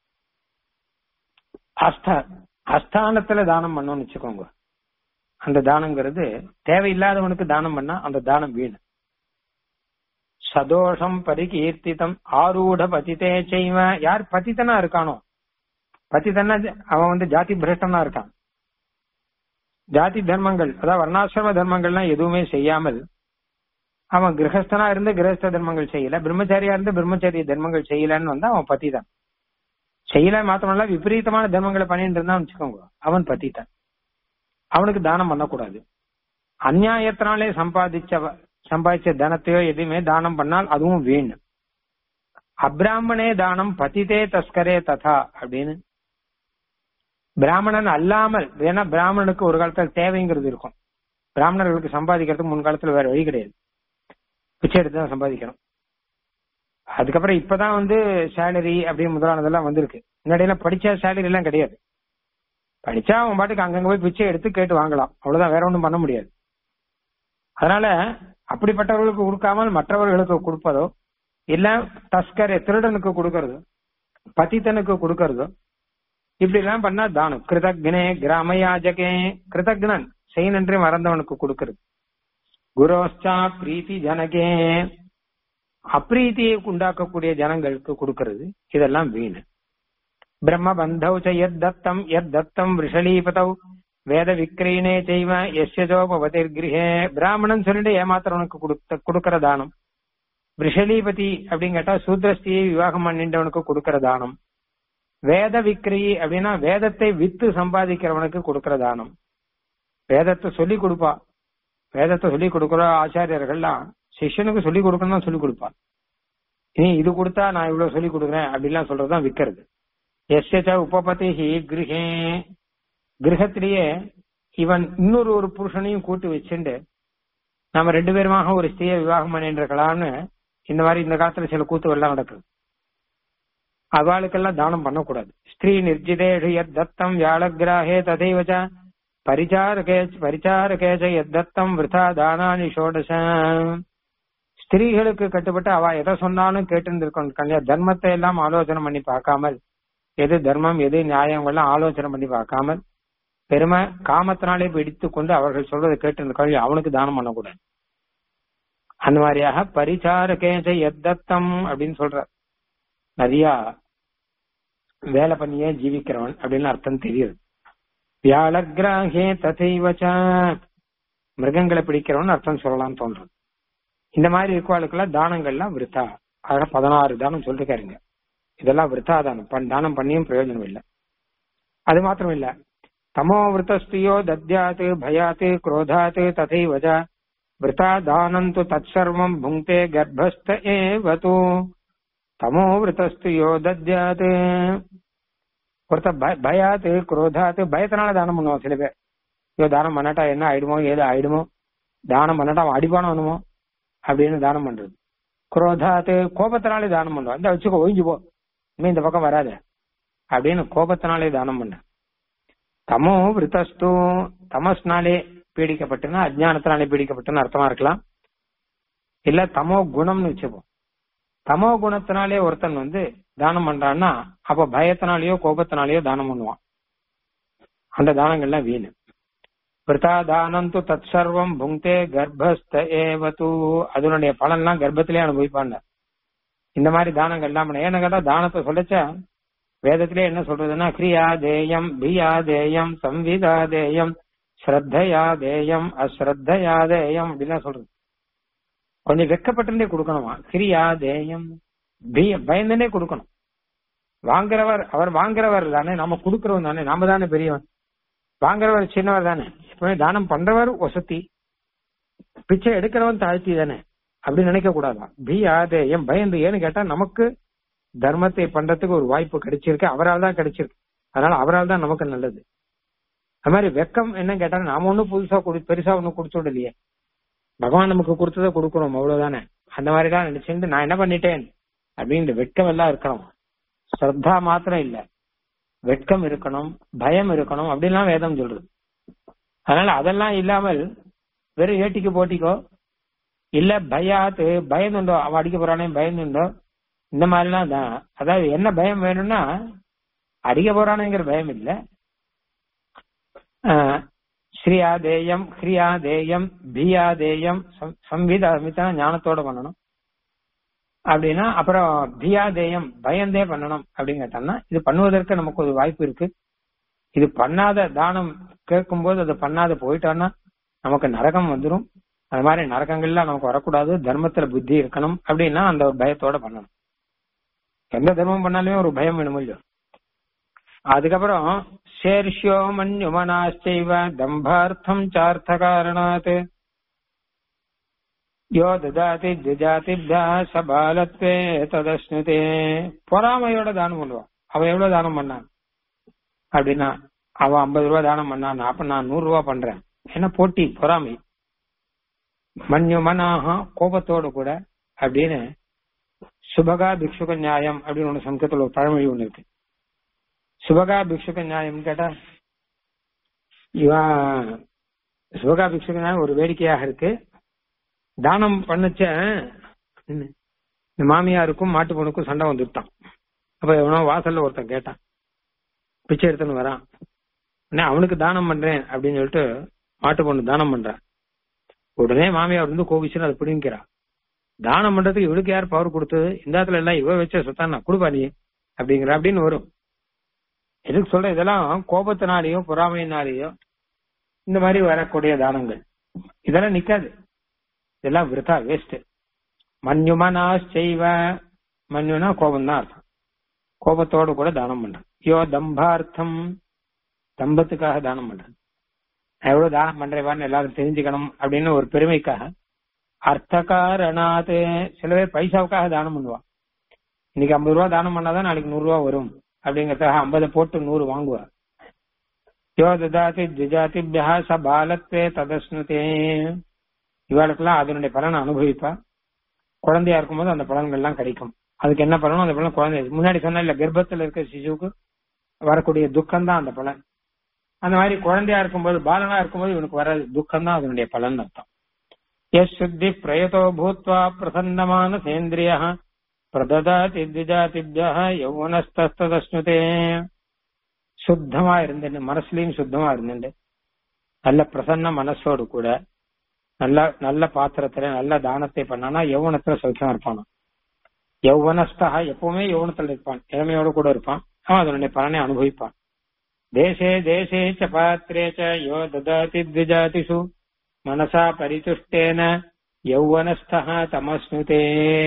அஸ்த அஸ்தானத்துல தானம் பண்ணணும்னு வச்சுக்கோங்க அந்த தானங்கிறது தேவையில்லாதவனுக்கு தானம் பண்ணா அந்த தானம் வீண் சதோஷம் பரிகீர்த்திதம் ஆரூட பதித்தே செய்வன் யார் பதித்தனா இருக்கானோ பதித்தனா அவன் வந்து ஜாதி பிரஷ்டனா இருக்கான் ஜாதி தர்மங்கள் அதாவது வர்ணாசிரம தர்மங்கள்லாம் எதுவுமே செய்யாமல் அவன் கிரகஸ்தனா இருந்து கிரகஸ்த தர்மங்கள் செய்யல பிரம்மச்சாரியா இருந்து பிரம்மச்சாரிய தர்மங்கள் செய்யலன்னு வந்தா அவன் பத்திதான் செய்யல மாத்திரமல்ல விபரீதமான தர்மங்களை பண்ணிட்டு இருந்தான் வச்சுக்கோங்க அவன் பத்தித்தான் அவனுக்கு தானம் பண்ணக்கூடாது அந்நியாயத்தினாலே சம்பாதிச்ச சம்பாதிச்ச தனத்தையோ எதுவுமே தானம் பண்ணால் அதுவும் வீண் அப்ராமணே தானம் பதிதே தஸ்கரே ததா அப்படின்னு பிராமணன் அல்லாமல் ஏன்னா பிராமணனுக்கு ஒரு காலத்துல தேவைங்கிறது இருக்கும் பிராமணர்களுக்கு சம்பாதிக்கிறதுக்கு முன் காலத்துல வேற வழி கிடையாது பிச்சை எடுத்து தான் சம்பாதிக்கணும் அதுக்கப்புறம் இப்பதான் வந்து சேலரி அப்படின்னு முதலானதெல்லாம் வந்திருக்கு முன்னாடியெல்லாம் படிச்சா சேலரி எல்லாம் கிடையாது படிச்சா அவன் பாட்டுக்கு அங்கங்க போய் பிச்சை எடுத்து கேட்டு வாங்கலாம் அவ்வளவுதான் வேற ஒண்ணும் பண்ண முடியாது அதனால அப்படிப்பட்டவர்களுக்கு கொடுக்காமல் மற்றவர்களுக்கு கொடுப்பதோ இல்ல தஸ்கரே திருடனுக்கு கொடுக்கறதோ பதித்தனுக்கு கொடுக்கறதோ இப்படி எல்லாம் பண்ணா தானம் கிருதக்னே கிராமயாஜகே கிருதக்னன் செய் நன்றி மறந்தவனுக்கு கொடுக்கறது குரோஸ்டா பிரீத்தி ஜனகே அப்பிரீத்தியை உண்டாக்கக்கூடிய ஜனங்களுக்கு கொடுக்கறது இதெல்லாம் வீணு பிரம்ம பந்தௌ ச எத் தத்தம் எத் தத்தம் விஷலீபதௌ வேத விக்கிரீனே செய்வ எஸ்யஜோபவதிர் கிரகே பிராமணன் சொல்லிட்டு ஏமாத்துறவனுக்கு கொடுத்த கொடுக்கற தானம் விஷலீபதி அப்படின்னு கேட்டா சூத்ரஸ்தியை விவாகம் பண்ணின்றவனுக்கு கொடுக்கற தானம் வேத விக்ரி அப்படின்னா வேதத்தை வித்து சம்பாதிக்கிறவனுக்கு கொடுக்கற தானம் வேதத்தை சொல்லி கொடுப்பா வேதத்தை சொல்லி கொடுக்கிற ஆச்சாரியர்கள்லாம் சிஷ்யனுக்கு சொல்லி கொடுக்கணும் சொல்லி கொடுப்பா இனி இது கொடுத்தா நான் இவ்வளவு சொல்லி கொடுக்குறேன் அப்படிலாம் சொல்றதுதான் விக்கிறது எஸ்யச்ச உபபதி கிரகே கிரகத்திலேயே இவன் இன்னொரு ஒரு புருஷனையும் கூட்டி வச்சுண்டு நாம ரெண்டு பேருமாக ஒரு ஸ்திரியை விவாகம் பண்ணிருக்கலாம்னு இந்த மாதிரி இந்த காலத்துல சில கூத்துவெல்லாம் நடக்குது அவளுக்கெல்லாம் தானம் பண்ணக்கூடாது ஸ்திரீ நிர்ஜிதேஷு எத் தத்தம் வியாழகிராஹே ததைவச்ச பரிச்சாரகே பரிச்சாரகேச்ச எத் தத்தம் விருதா தானானி ஷோடச ஸ்திரீகளுக்கு கட்டுப்பட்டு அவ எதை சொன்னாலும் கேட்டு இருக்கணும் கல்யா தர்மத்தை எல்லாம் ஆலோசனை பண்ணி பார்க்காமல் எது தர்மம் எது நியாயங்கள்லாம் ஆலோசனை பண்ணி பார்க்காமல் பெருமை காமத்தினாலே பிடித்து கொண்டு அவர்கள் சொல்றதை கேட்டு கல்வி அவனுக்கு தானம் பண்ணக்கூடாது அந்த மாதிரியாக பரிச்சாரகேச்ச எத்தத்தம் அப்படின்னு சொல்ற நிறைய வேலை பண்ணியே ஜீவிக்கிறவன் அப்படின்னு அர்த்தம் தெரியுது வியாழகிராகே ததைவச்ச மிருகங்களை பிடிக்கிறவன் அர்த்தம் சொல்லலாம்னு தோன்றது இந்த மாதிரி இருக்கவாளுக்கெல்லாம் தானங்கள்லாம் விருத்தா ஆக பதினாறு தானம் சொல்லிருக்காருங்க இதெல்லாம் விருத்தா தானம் பண் தானம் பண்ணியும் பிரயோஜனம் இல்லை அது மாத்திரம் இல்ல தமோ விருத்தஸ்தியோ தத்யாத் பயாத் குரோதாத் ததைவஜ விருத்தா தானம் து தற்சர்வம் புங்கே கர்ப்பஸ்த ஏவது தமோ விருத்தஸ்தியோ தத்யாத் ஒருத்த பயாத் குரோதாத் பயத்தினால தானம் பண்ணுவான் சில பேர் ஐயோ தானம் பண்ணாட்டா என்ன ஆயிடுமோ ஏதோ ஆயிடுமோ தானம் பண்ணாட்டா அவன் அடிப்பானோ வேணுமோ அப்படின்னு தானம் பண்றது குரோதாத்து கோபத்தினாலே தானம் பண்ணுவான் இந்த வச்சுக்கோ ஒழிஞ்சு போ இனிமே இந்த பக்கம் வராத அப்படின்னு கோபத்தினாலே தானம் பண்ண தமோ விருத்தஸ்து தமஸ்னாலே பீடிக்கப்பட்டுனா அஜ்ஞானத்தினாலே பீடிக்கப்பட்டுன்னு அர்த்தமா இருக்கலாம் இல்ல தமோ குணம்னு வச்சுப்போம் தமோ குணத்தினாலே ஒருத்தன் வந்து தானம் பண்றான்னா அப்ப பயத்தினாலேயோ கோபத்தினாலேயோ தானம் பண்ணுவான் அந்த தானங்கள்லாம் வீணு விரதா தானம் து தத் சர்வம் புங்கே கர்ப்பஸ்த ஏவது அதனுடைய பலன்லாம் கர்ப்பத்திலே அனுபவிப்பாங்க இந்த மாதிரி தானங்கள் எல்லாம் பண்ண ஏன்னு கேட்டா தானத்தை சொல்லச்சா வேதத்திலே என்ன சொல்றதுன்னா கிரியா தேயம் பியா தேயம் சம்விதா தேயம் ஸ்ரத்தையா தேயம் அஸ்ரத்தையா தேயம் அப்படிலாம் சொல்றது கொஞ்சம் வெக்கப்பட்டுட்டே கொடுக்கணுமா கிரியா தேயம் பிய பயந்துட்டே கொடுக்கணும் வாங்குறவர் அவர் வாங்குறவர் தானே நம்ம கொடுக்கறவன் தானே நாம தானே பெரியவன் வாங்குறவர் சின்னவர் தானே எப்பவுமே தானம் பண்றவர் வசதி பிச்சை எடுக்கிறவன் தாழ்த்தி தானே அப்படி நினைக்க கூடாதான் பி ஆதேயம் பயந்து ஏன்னு கேட்டா நமக்கு தர்மத்தை பண்றதுக்கு ஒரு வாய்ப்பு கிடைச்சிருக்கு அவரால் தான் கிடைச்சிருக்கு அதனால அவரால் தான் நமக்கு நல்லது அது மாதிரி வெக்கம் என்ன கேட்டா நாம ஒண்ணும் புதுசா குடி பெருசா ஒண்ணும் கொடுத்து இல்லையே பகவான் நமக்கு கொடுத்ததை கொடுக்கணும் அவ்வளவுதானே அந்த மாதிரி தான் நினைச்சுட்டு நான் என்ன பண்ணிட்டேன் அப்படின்னு வெட்கம் எல்லாம் இருக்கணும் ஸ்ரத்தா மாத்திரம் இல்ல வெட்கம் இருக்கணும் பயம் இருக்கணும் அப்படின்லாம் வேதம் சொல்றது அதனால அதெல்லாம் இல்லாமல் வெறும் ஏட்டிக்கு போட்டிக்கோ இல்ல பயாத்து பயந்துண்டோ அவன் அடிக்க போறானே பயந்துண்டோ இந்த மாதிரிலாம் தான் அதாவது என்ன பயம் வேணும்னா அடிக்க போறானுங்கிற பயம் இல்ல ஸ்ரீயாதேயம் ஹ்ரியாதேயம் பியாதேயம் சம்விதா ஞானத்தோட பண்ணணும் அப்படின்னா அப்புறம் பியாதேயம் பயந்தே பண்ணணும் அப்படின்னு கேட்டோம்னா இது பண்ணுவதற்கு நமக்கு ஒரு வாய்ப்பு இருக்கு இது பண்ணாத தானம் கேட்கும்போது அதை பண்ணாத போயிட்டோம்னா நமக்கு நரகம் வந்துடும் அது மாதிரி நரகங்கள்லாம் நமக்கு வரக்கூடாது தர்மத்துல புத்தி இருக்கணும் அப்படின்னா அந்த ஒரு பயத்தோட பண்ணணும் எந்த தர்மம் பண்ணாலுமே ஒரு பயம் வேணும் இல்லையோ அதுக்கப்புறம் சேர்ஷ்யோ மன்யுமனாச்சைவ தம்பார்த்தம் சார்த்த காரணாத் யோ ததாதி திஜாதிப்யா சபாலத்வே ததஸ்னுதே பொறாமையோட தானம் பண்ணுவான் அவன் எவ்வளவு தானம் பண்ணான் அப்படின்னா அவன் ஐம்பது ரூபாய் தானம் பண்ணான் அப்ப நான் நூறு ரூபாய் பண்றேன் என்ன போட்டி பொறாமை மன்யு மனாக கோபத்தோடு கூட அப்படின்னு சுபகா பிக்ஷுக நியாயம் அப்படின்னு ஒண்ணு சமஸ்கிருதத்துல ஒரு பழமொழி ஒண்ணு இருக்கு சுபகா பிக்ஷுக நியாயம் கேட்டா இவன் சுபகா பிக்ஷுக நியாயம் ஒரு வேடிக்கையாக இருக்கு தானம் பண்ணுச்ச இந்த மாமியாருக்கும் மாட்டு பொண்ணுக்கும் சண்டை வந்துட்டான் அப்ப எவனோ வாசல்ல ஒருத்தன் கேட்டான் பிச்சை எடுத்துன்னு வரான் உடனே அவனுக்கு தானம் பண்றேன் அப்படின்னு சொல்லிட்டு மாட்டு பொண்ணு தானம் பண்றான் உடனே மாமியார் வந்து கோபிச்சுன்னு அதை பிடிங்கிறா தானம் பண்றதுக்கு இவளுக்கு யார் பவர் கொடுத்தது இந்த இடத்துல எல்லாம் இவ வச்ச சொத்தான் நான் கொடுப்பா நீ அப்படிங்கிற அப்படின்னு வரும் எதுக்கு சொல்ற இதெல்லாம் கோபத்தினாலேயோ பொறாமையினாலேயோ இந்த மாதிரி வரக்கூடிய தானங்கள் இதெல்லாம் நிக்காது இதெல்லாம் விருத்தா வேஸ்ட் மன்யுமனா செய்வ மன்யுனா கோபம் தான் அர்த்தம் கோபத்தோடு கூட தானம் பண்றேன் யோ தம்பார்த்தம் தம்பத்துக்காக தானம் பண்றேன் நான் எவ்வளவு தானம் பண்றேன் எல்லாரும் தெரிஞ்சுக்கணும் அப்படின்னு ஒரு பெருமைக்காக அர்த்தகாரணாத்து சில பேர் பைசாவுக்காக தானம் பண்ணுவான் இன்னைக்கு ஐம்பது ரூபா தானம் பண்ணாதான் நாளைக்கு நூறு ரூபா வரும் அப்படிங்கறதுக்காக ஐம்பதை போட்டு நூறு வாங்குவா யோ ததாதி திஜாதிபியா ச பாலத்வே ததஸ்னுதே இவாளுக்கெல்லாம் அதனுடைய பலனை அனுபவிப்பா குழந்தையா இருக்கும்போது அந்த பலன்கள் எல்லாம் கிடைக்கும் அதுக்கு என்ன பலனும் அந்த பலன் குழந்தை முன்னாடி சொன்ன இல்ல கர்ப்பத்துல இருக்க சிசுவுக்கு வரக்கூடிய துக்கம் தான் அந்த பலன் அந்த மாதிரி குழந்தையா இருக்கும்போது பாலனா இருக்கும்போது இவனுக்கு வர துக்கம் தான் அதனுடைய பலன் அர்த்தம் எஸ் சுத்தி பிரயதோ பூத்வா பிரசன்னமான சேந்திரிய பிரததாதி திஜாதிபியா யௌவனஸ்தஸ்ததஸ்னுதே சுத்தமா இருந்துட்டு மனசுலயும் சுத்தமா இருந்துட்டு நல்ல பிரசன்ன மனசோடு கூட நல்ல நல்ல பாத்திரத்துல நல்ல தானத்தை பண்ணானா யௌவனத்துல சௌக்கியமா இருப்பானா யௌவனஸ்தா எப்பவுமே யௌவனத்துல இருப்பான் இளமையோட கூட இருப்பான் அவன் அதனுடைய பலனை அனுபவிப்பான் தேசே தேசே ச பாத்திரே ச யோ ததாதி த்விஜாதிஷு மனசா பரிதுஷ்டேன யௌவனஸ்தா தமஸ்னுதே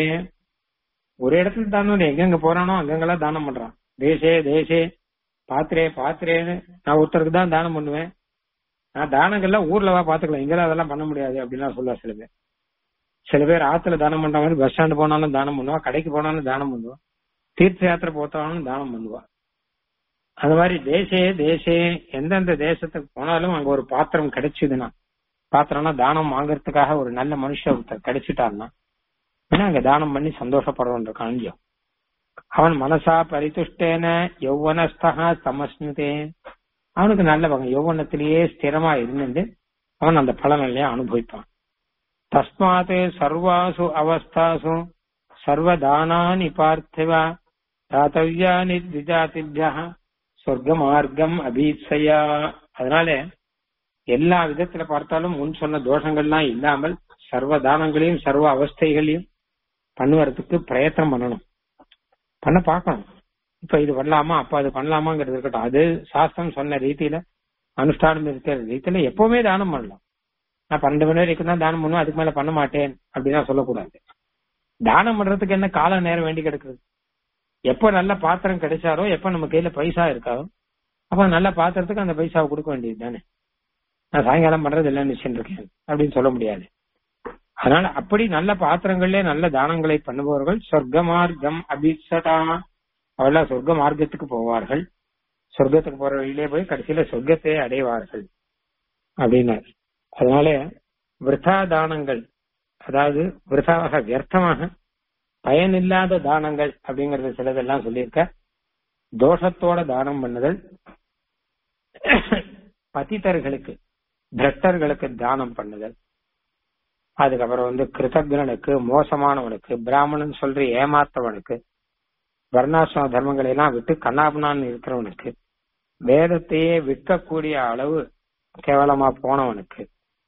ஒரு இடத்துல தானம் எங்கெங்க போறானோ அங்கங்கெல்லாம் தானம் பண்றான் தேசே தேசே பாத்திரே பாத்திரேன்னு நான் ஒருத்தருக்கு தான் தானம் பண்ணுவேன் நான் தானங்கள்லாம் ஊர்ல வா பாத்துக்கலாம் இங்கெல்லாம் அதெல்லாம் பண்ண முடியாது அப்படின்னு சொல்லுவா சில பேர் சில பேர் ஆத்துல தானம் பண்ற மாதிரி பஸ் ஸ்டாண்டு போனாலும் தானம் பண்ணுவா கடைக்கு போனாலும் தானம் பண்ணுவா தீர்த்த யாத்திரை போத்தாலும் தானம் பண்ணுவா அந்த மாதிரி தேசே தேசே எந்தெந்த தேசத்துக்கு போனாலும் அங்க ஒரு பாத்திரம் கிடைச்சதுன்னா பாத்திரம்னா தானம் வாங்குறதுக்காக ஒரு நல்ல மனுஷன் ஒருத்தர் கிடைச்சிட்டான்னா ஏன்னா அங்க தானம் பண்ணி சந்தோஷப்படுறோன்ற காஞ்சியம் அவன் மனசா பரிதுஷ்டேன யௌவனஸ்தா சமஸ்னுதே அவனுக்கு நல்ல வகை யௌவனத்திலேயே ஸ்திரமா இருந்து அவன் அந்த பலனெல்லாம் அனுபவிப்பான் தஸ்மாத் சர்வாசு அவஸ்தாசு சர்வதானானி பார்த்திவ தாத்தவியானி திஜாதிபியா சொர்க்க மார்க்கம் அபீட்சையா அதனால எல்லா விதத்துல பார்த்தாலும் முன் சொன்ன தோஷங்கள்லாம் இல்லாமல் சர்வ தானங்களையும் சர்வ அவஸ்தைகளையும் பண்ணுவதற்கு பிரயத்தனம் பண்ணணும் பண்ண பார்க்கணும் இப்ப இது பண்ணலாமா அப்ப அது பண்ணலாமாங்கிறது இருக்கட்டும் அது சாஸ்திரம் சொன்ன ரீதியில அனுஷ்டானம் இருக்கிற ரீதியில எப்பவுமே தானம் பண்ணலாம் நான் பன்னெண்டு மணி வரைக்கும் தான் தானம் பண்ணுவேன் அதுக்கு மேல பண்ண மாட்டேன் அப்படின்னா சொல்லக்கூடாது தானம் பண்றதுக்கு என்ன கால நேரம் வேண்டி கிடக்குது எப்ப நல்ல பாத்திரம் கிடைச்சாரோ எப்ப நம்ம கையில பைசா இருக்காரோ அப்ப நல்ல பாத்திரத்துக்கு அந்த பைசாவை கொடுக்க வேண்டியது தானே நான் சாயங்காலம் பண்றது இல்லைன்னு நிச்சயம் இருக்கேன் அப்படின்னு சொல்ல முடியாது அதனால அப்படி நல்ல பாத்திரங்களே நல்ல தானங்களை பண்ணுபவர்கள் சொர்க்க மார்க்கம் அபிசதா அவெல்லாம் சொர்க்க மார்க்கத்துக்கு போவார்கள் சொர்க்கத்துக்கு போற வழியிலே போய் கடைசியில சொர்க்கத்தை அடைவார்கள் அப்படின்னார் அதனால விரதா தானங்கள் அதாவது விரதாவாக வியர்த்தமாக பயனில்லாத தானங்கள் அப்படிங்கறது சிலதெல்லாம் சொல்லியிருக்க தோஷத்தோட தானம் பண்ணுதல் பதித்தர்களுக்கு பிரட்டர்களுக்கு தானம் பண்ணுதல் அதுக்கப்புறம் வந்து கிருதக்னனுக்கு மோசமானவனுக்கு பிராமணன் சொல்ற ஏமாத்தவனுக்கு வர்ணாசிரம தர்மங்களை எல்லாம் விட்டு கண்ணாபனான்னு இருக்கிறவனுக்கு வேதத்தையே விற்கக்கூடிய அளவு கேவலமா போனவனுக்கு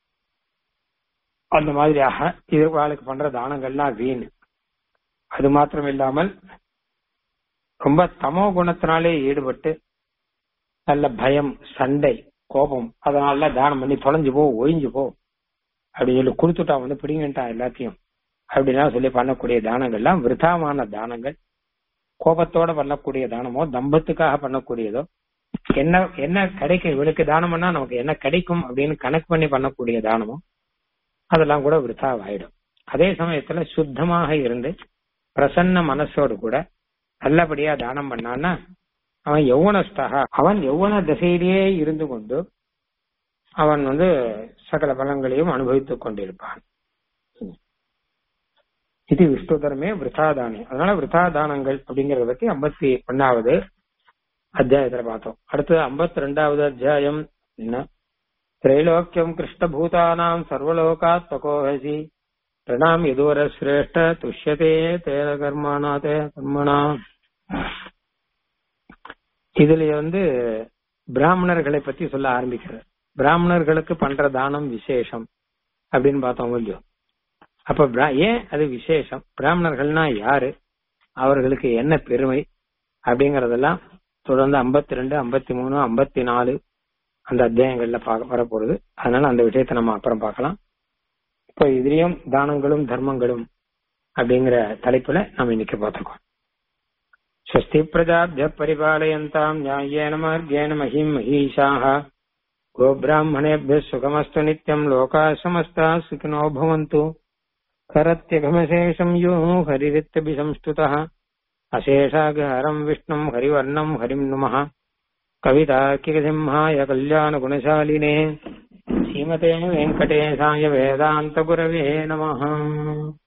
அந்த மாதிரியாக இது வாழ்க்கை பண்ற தானங்கள்லாம் வீண் அது மாத்திரம் இல்லாமல் ரொம்ப தமோ குணத்தினாலே ஈடுபட்டு நல்ல பயம் சண்டை கோபம் அதனால தானம் பண்ணி தொலைஞ்சு போ ஒழிஞ்சு போ அப்படின்னு சொல்லி கொடுத்துட்டான் வந்து பிடிங்கிட்டான் எல்லாத்தையும் அப்படின்னா சொல்லி பண்ணக்கூடிய தானங்கள்லாம் விருதாமான தானங்கள் கோபத்தோட பண்ணக்கூடிய தானமோ தம்பத்துக்காக பண்ணக்கூடியதோ என்ன என்ன கிடைக்கும் இவனுக்கு தானம் பண்ணா நமக்கு என்ன கிடைக்கும் அப்படின்னு கணக்கு பண்ணி பண்ணக்கூடிய தானமோ அதெல்லாம் கூட விருத்தாவாயிடும் அதே சமயத்துல சுத்தமாக இருந்து பிரசன்ன மனசோடு கூட நல்லபடியா தானம் பண்ணான்னா அவன் யௌவனஸ்தாக அவன் யௌவன திசையிலேயே இருந்து கொண்டு அவன் வந்து சகல பலங்களையும் அனுபவித்துக் கொண்டிருப்பான் இது விஷ்ணுதரமே விருத்தாதானி அதனால விருத்தாதானங்கள் அப்படிங்கறத பத்தி ஐம்பத்தி ஒன்னாவது அத்தியாயத்துல பார்த்தோம் அடுத்தது ஐம்பத்தி ரெண்டாவது அத்தியாயம் என்ன திரைலோக்கியம் கிருஷ்ணபூதானாம் சர்வலோகாத்மகோஹசி பிரணாம் எதுவர சிரேஷ்ட துஷ்யதே தேன கர்மானா தே கர்மணா இதுல வந்து பிராமணர்களை பத்தி சொல்ல ஆரம்பிக்கிறது பிராமணர்களுக்கு பண்ற தானம் விசேஷம் அப்படின்னு பார்த்தோம் இல்லையோ அப்ப பிரா- ஏன் அது விசேஷம் பிராமணர்கள்னா யாரு அவர்களுக்கு என்ன பெருமை அப்படிங்கறதெல்லாம் தொடர்ந்து 52 ரெண்டு ஐம்பத்தி மூணு ஐம்பத்தி நாலு அந்த அத்தியாயங்கள்ல பார்க்க வரப்போறது அதனால அந்த விஷயத்தை நம்ம அப்புறம் பார்க்கலாம் இப்போ இதுலயும் தானங்களும் தர்மங்களும் அப்படிங்கிற தலைப்புல நம்ம இன்னைக்கு பார்த்துருக்கோம் ஸ்வஸ்தி பிரஜாபிய பரிபாலயந்தாம் நியாயேன மார்கேண மகிம் மகீஷாः गोब्राह्मणेभ्यः सुखमस्तु नित्यम् लोकाः समस्ताः सुखिनो भवन्तु करत्यघमशेषम् यो हरिरित्यभिसंस्तुतः अशेषागहरम् विष्णुम् हरिवर्णम् हरिम् नुमः कवितार्किकसिंहाय कल्याणगुणशालिने श्रीमते वेङ्कटेशाय वेदान्तगुरवे नमः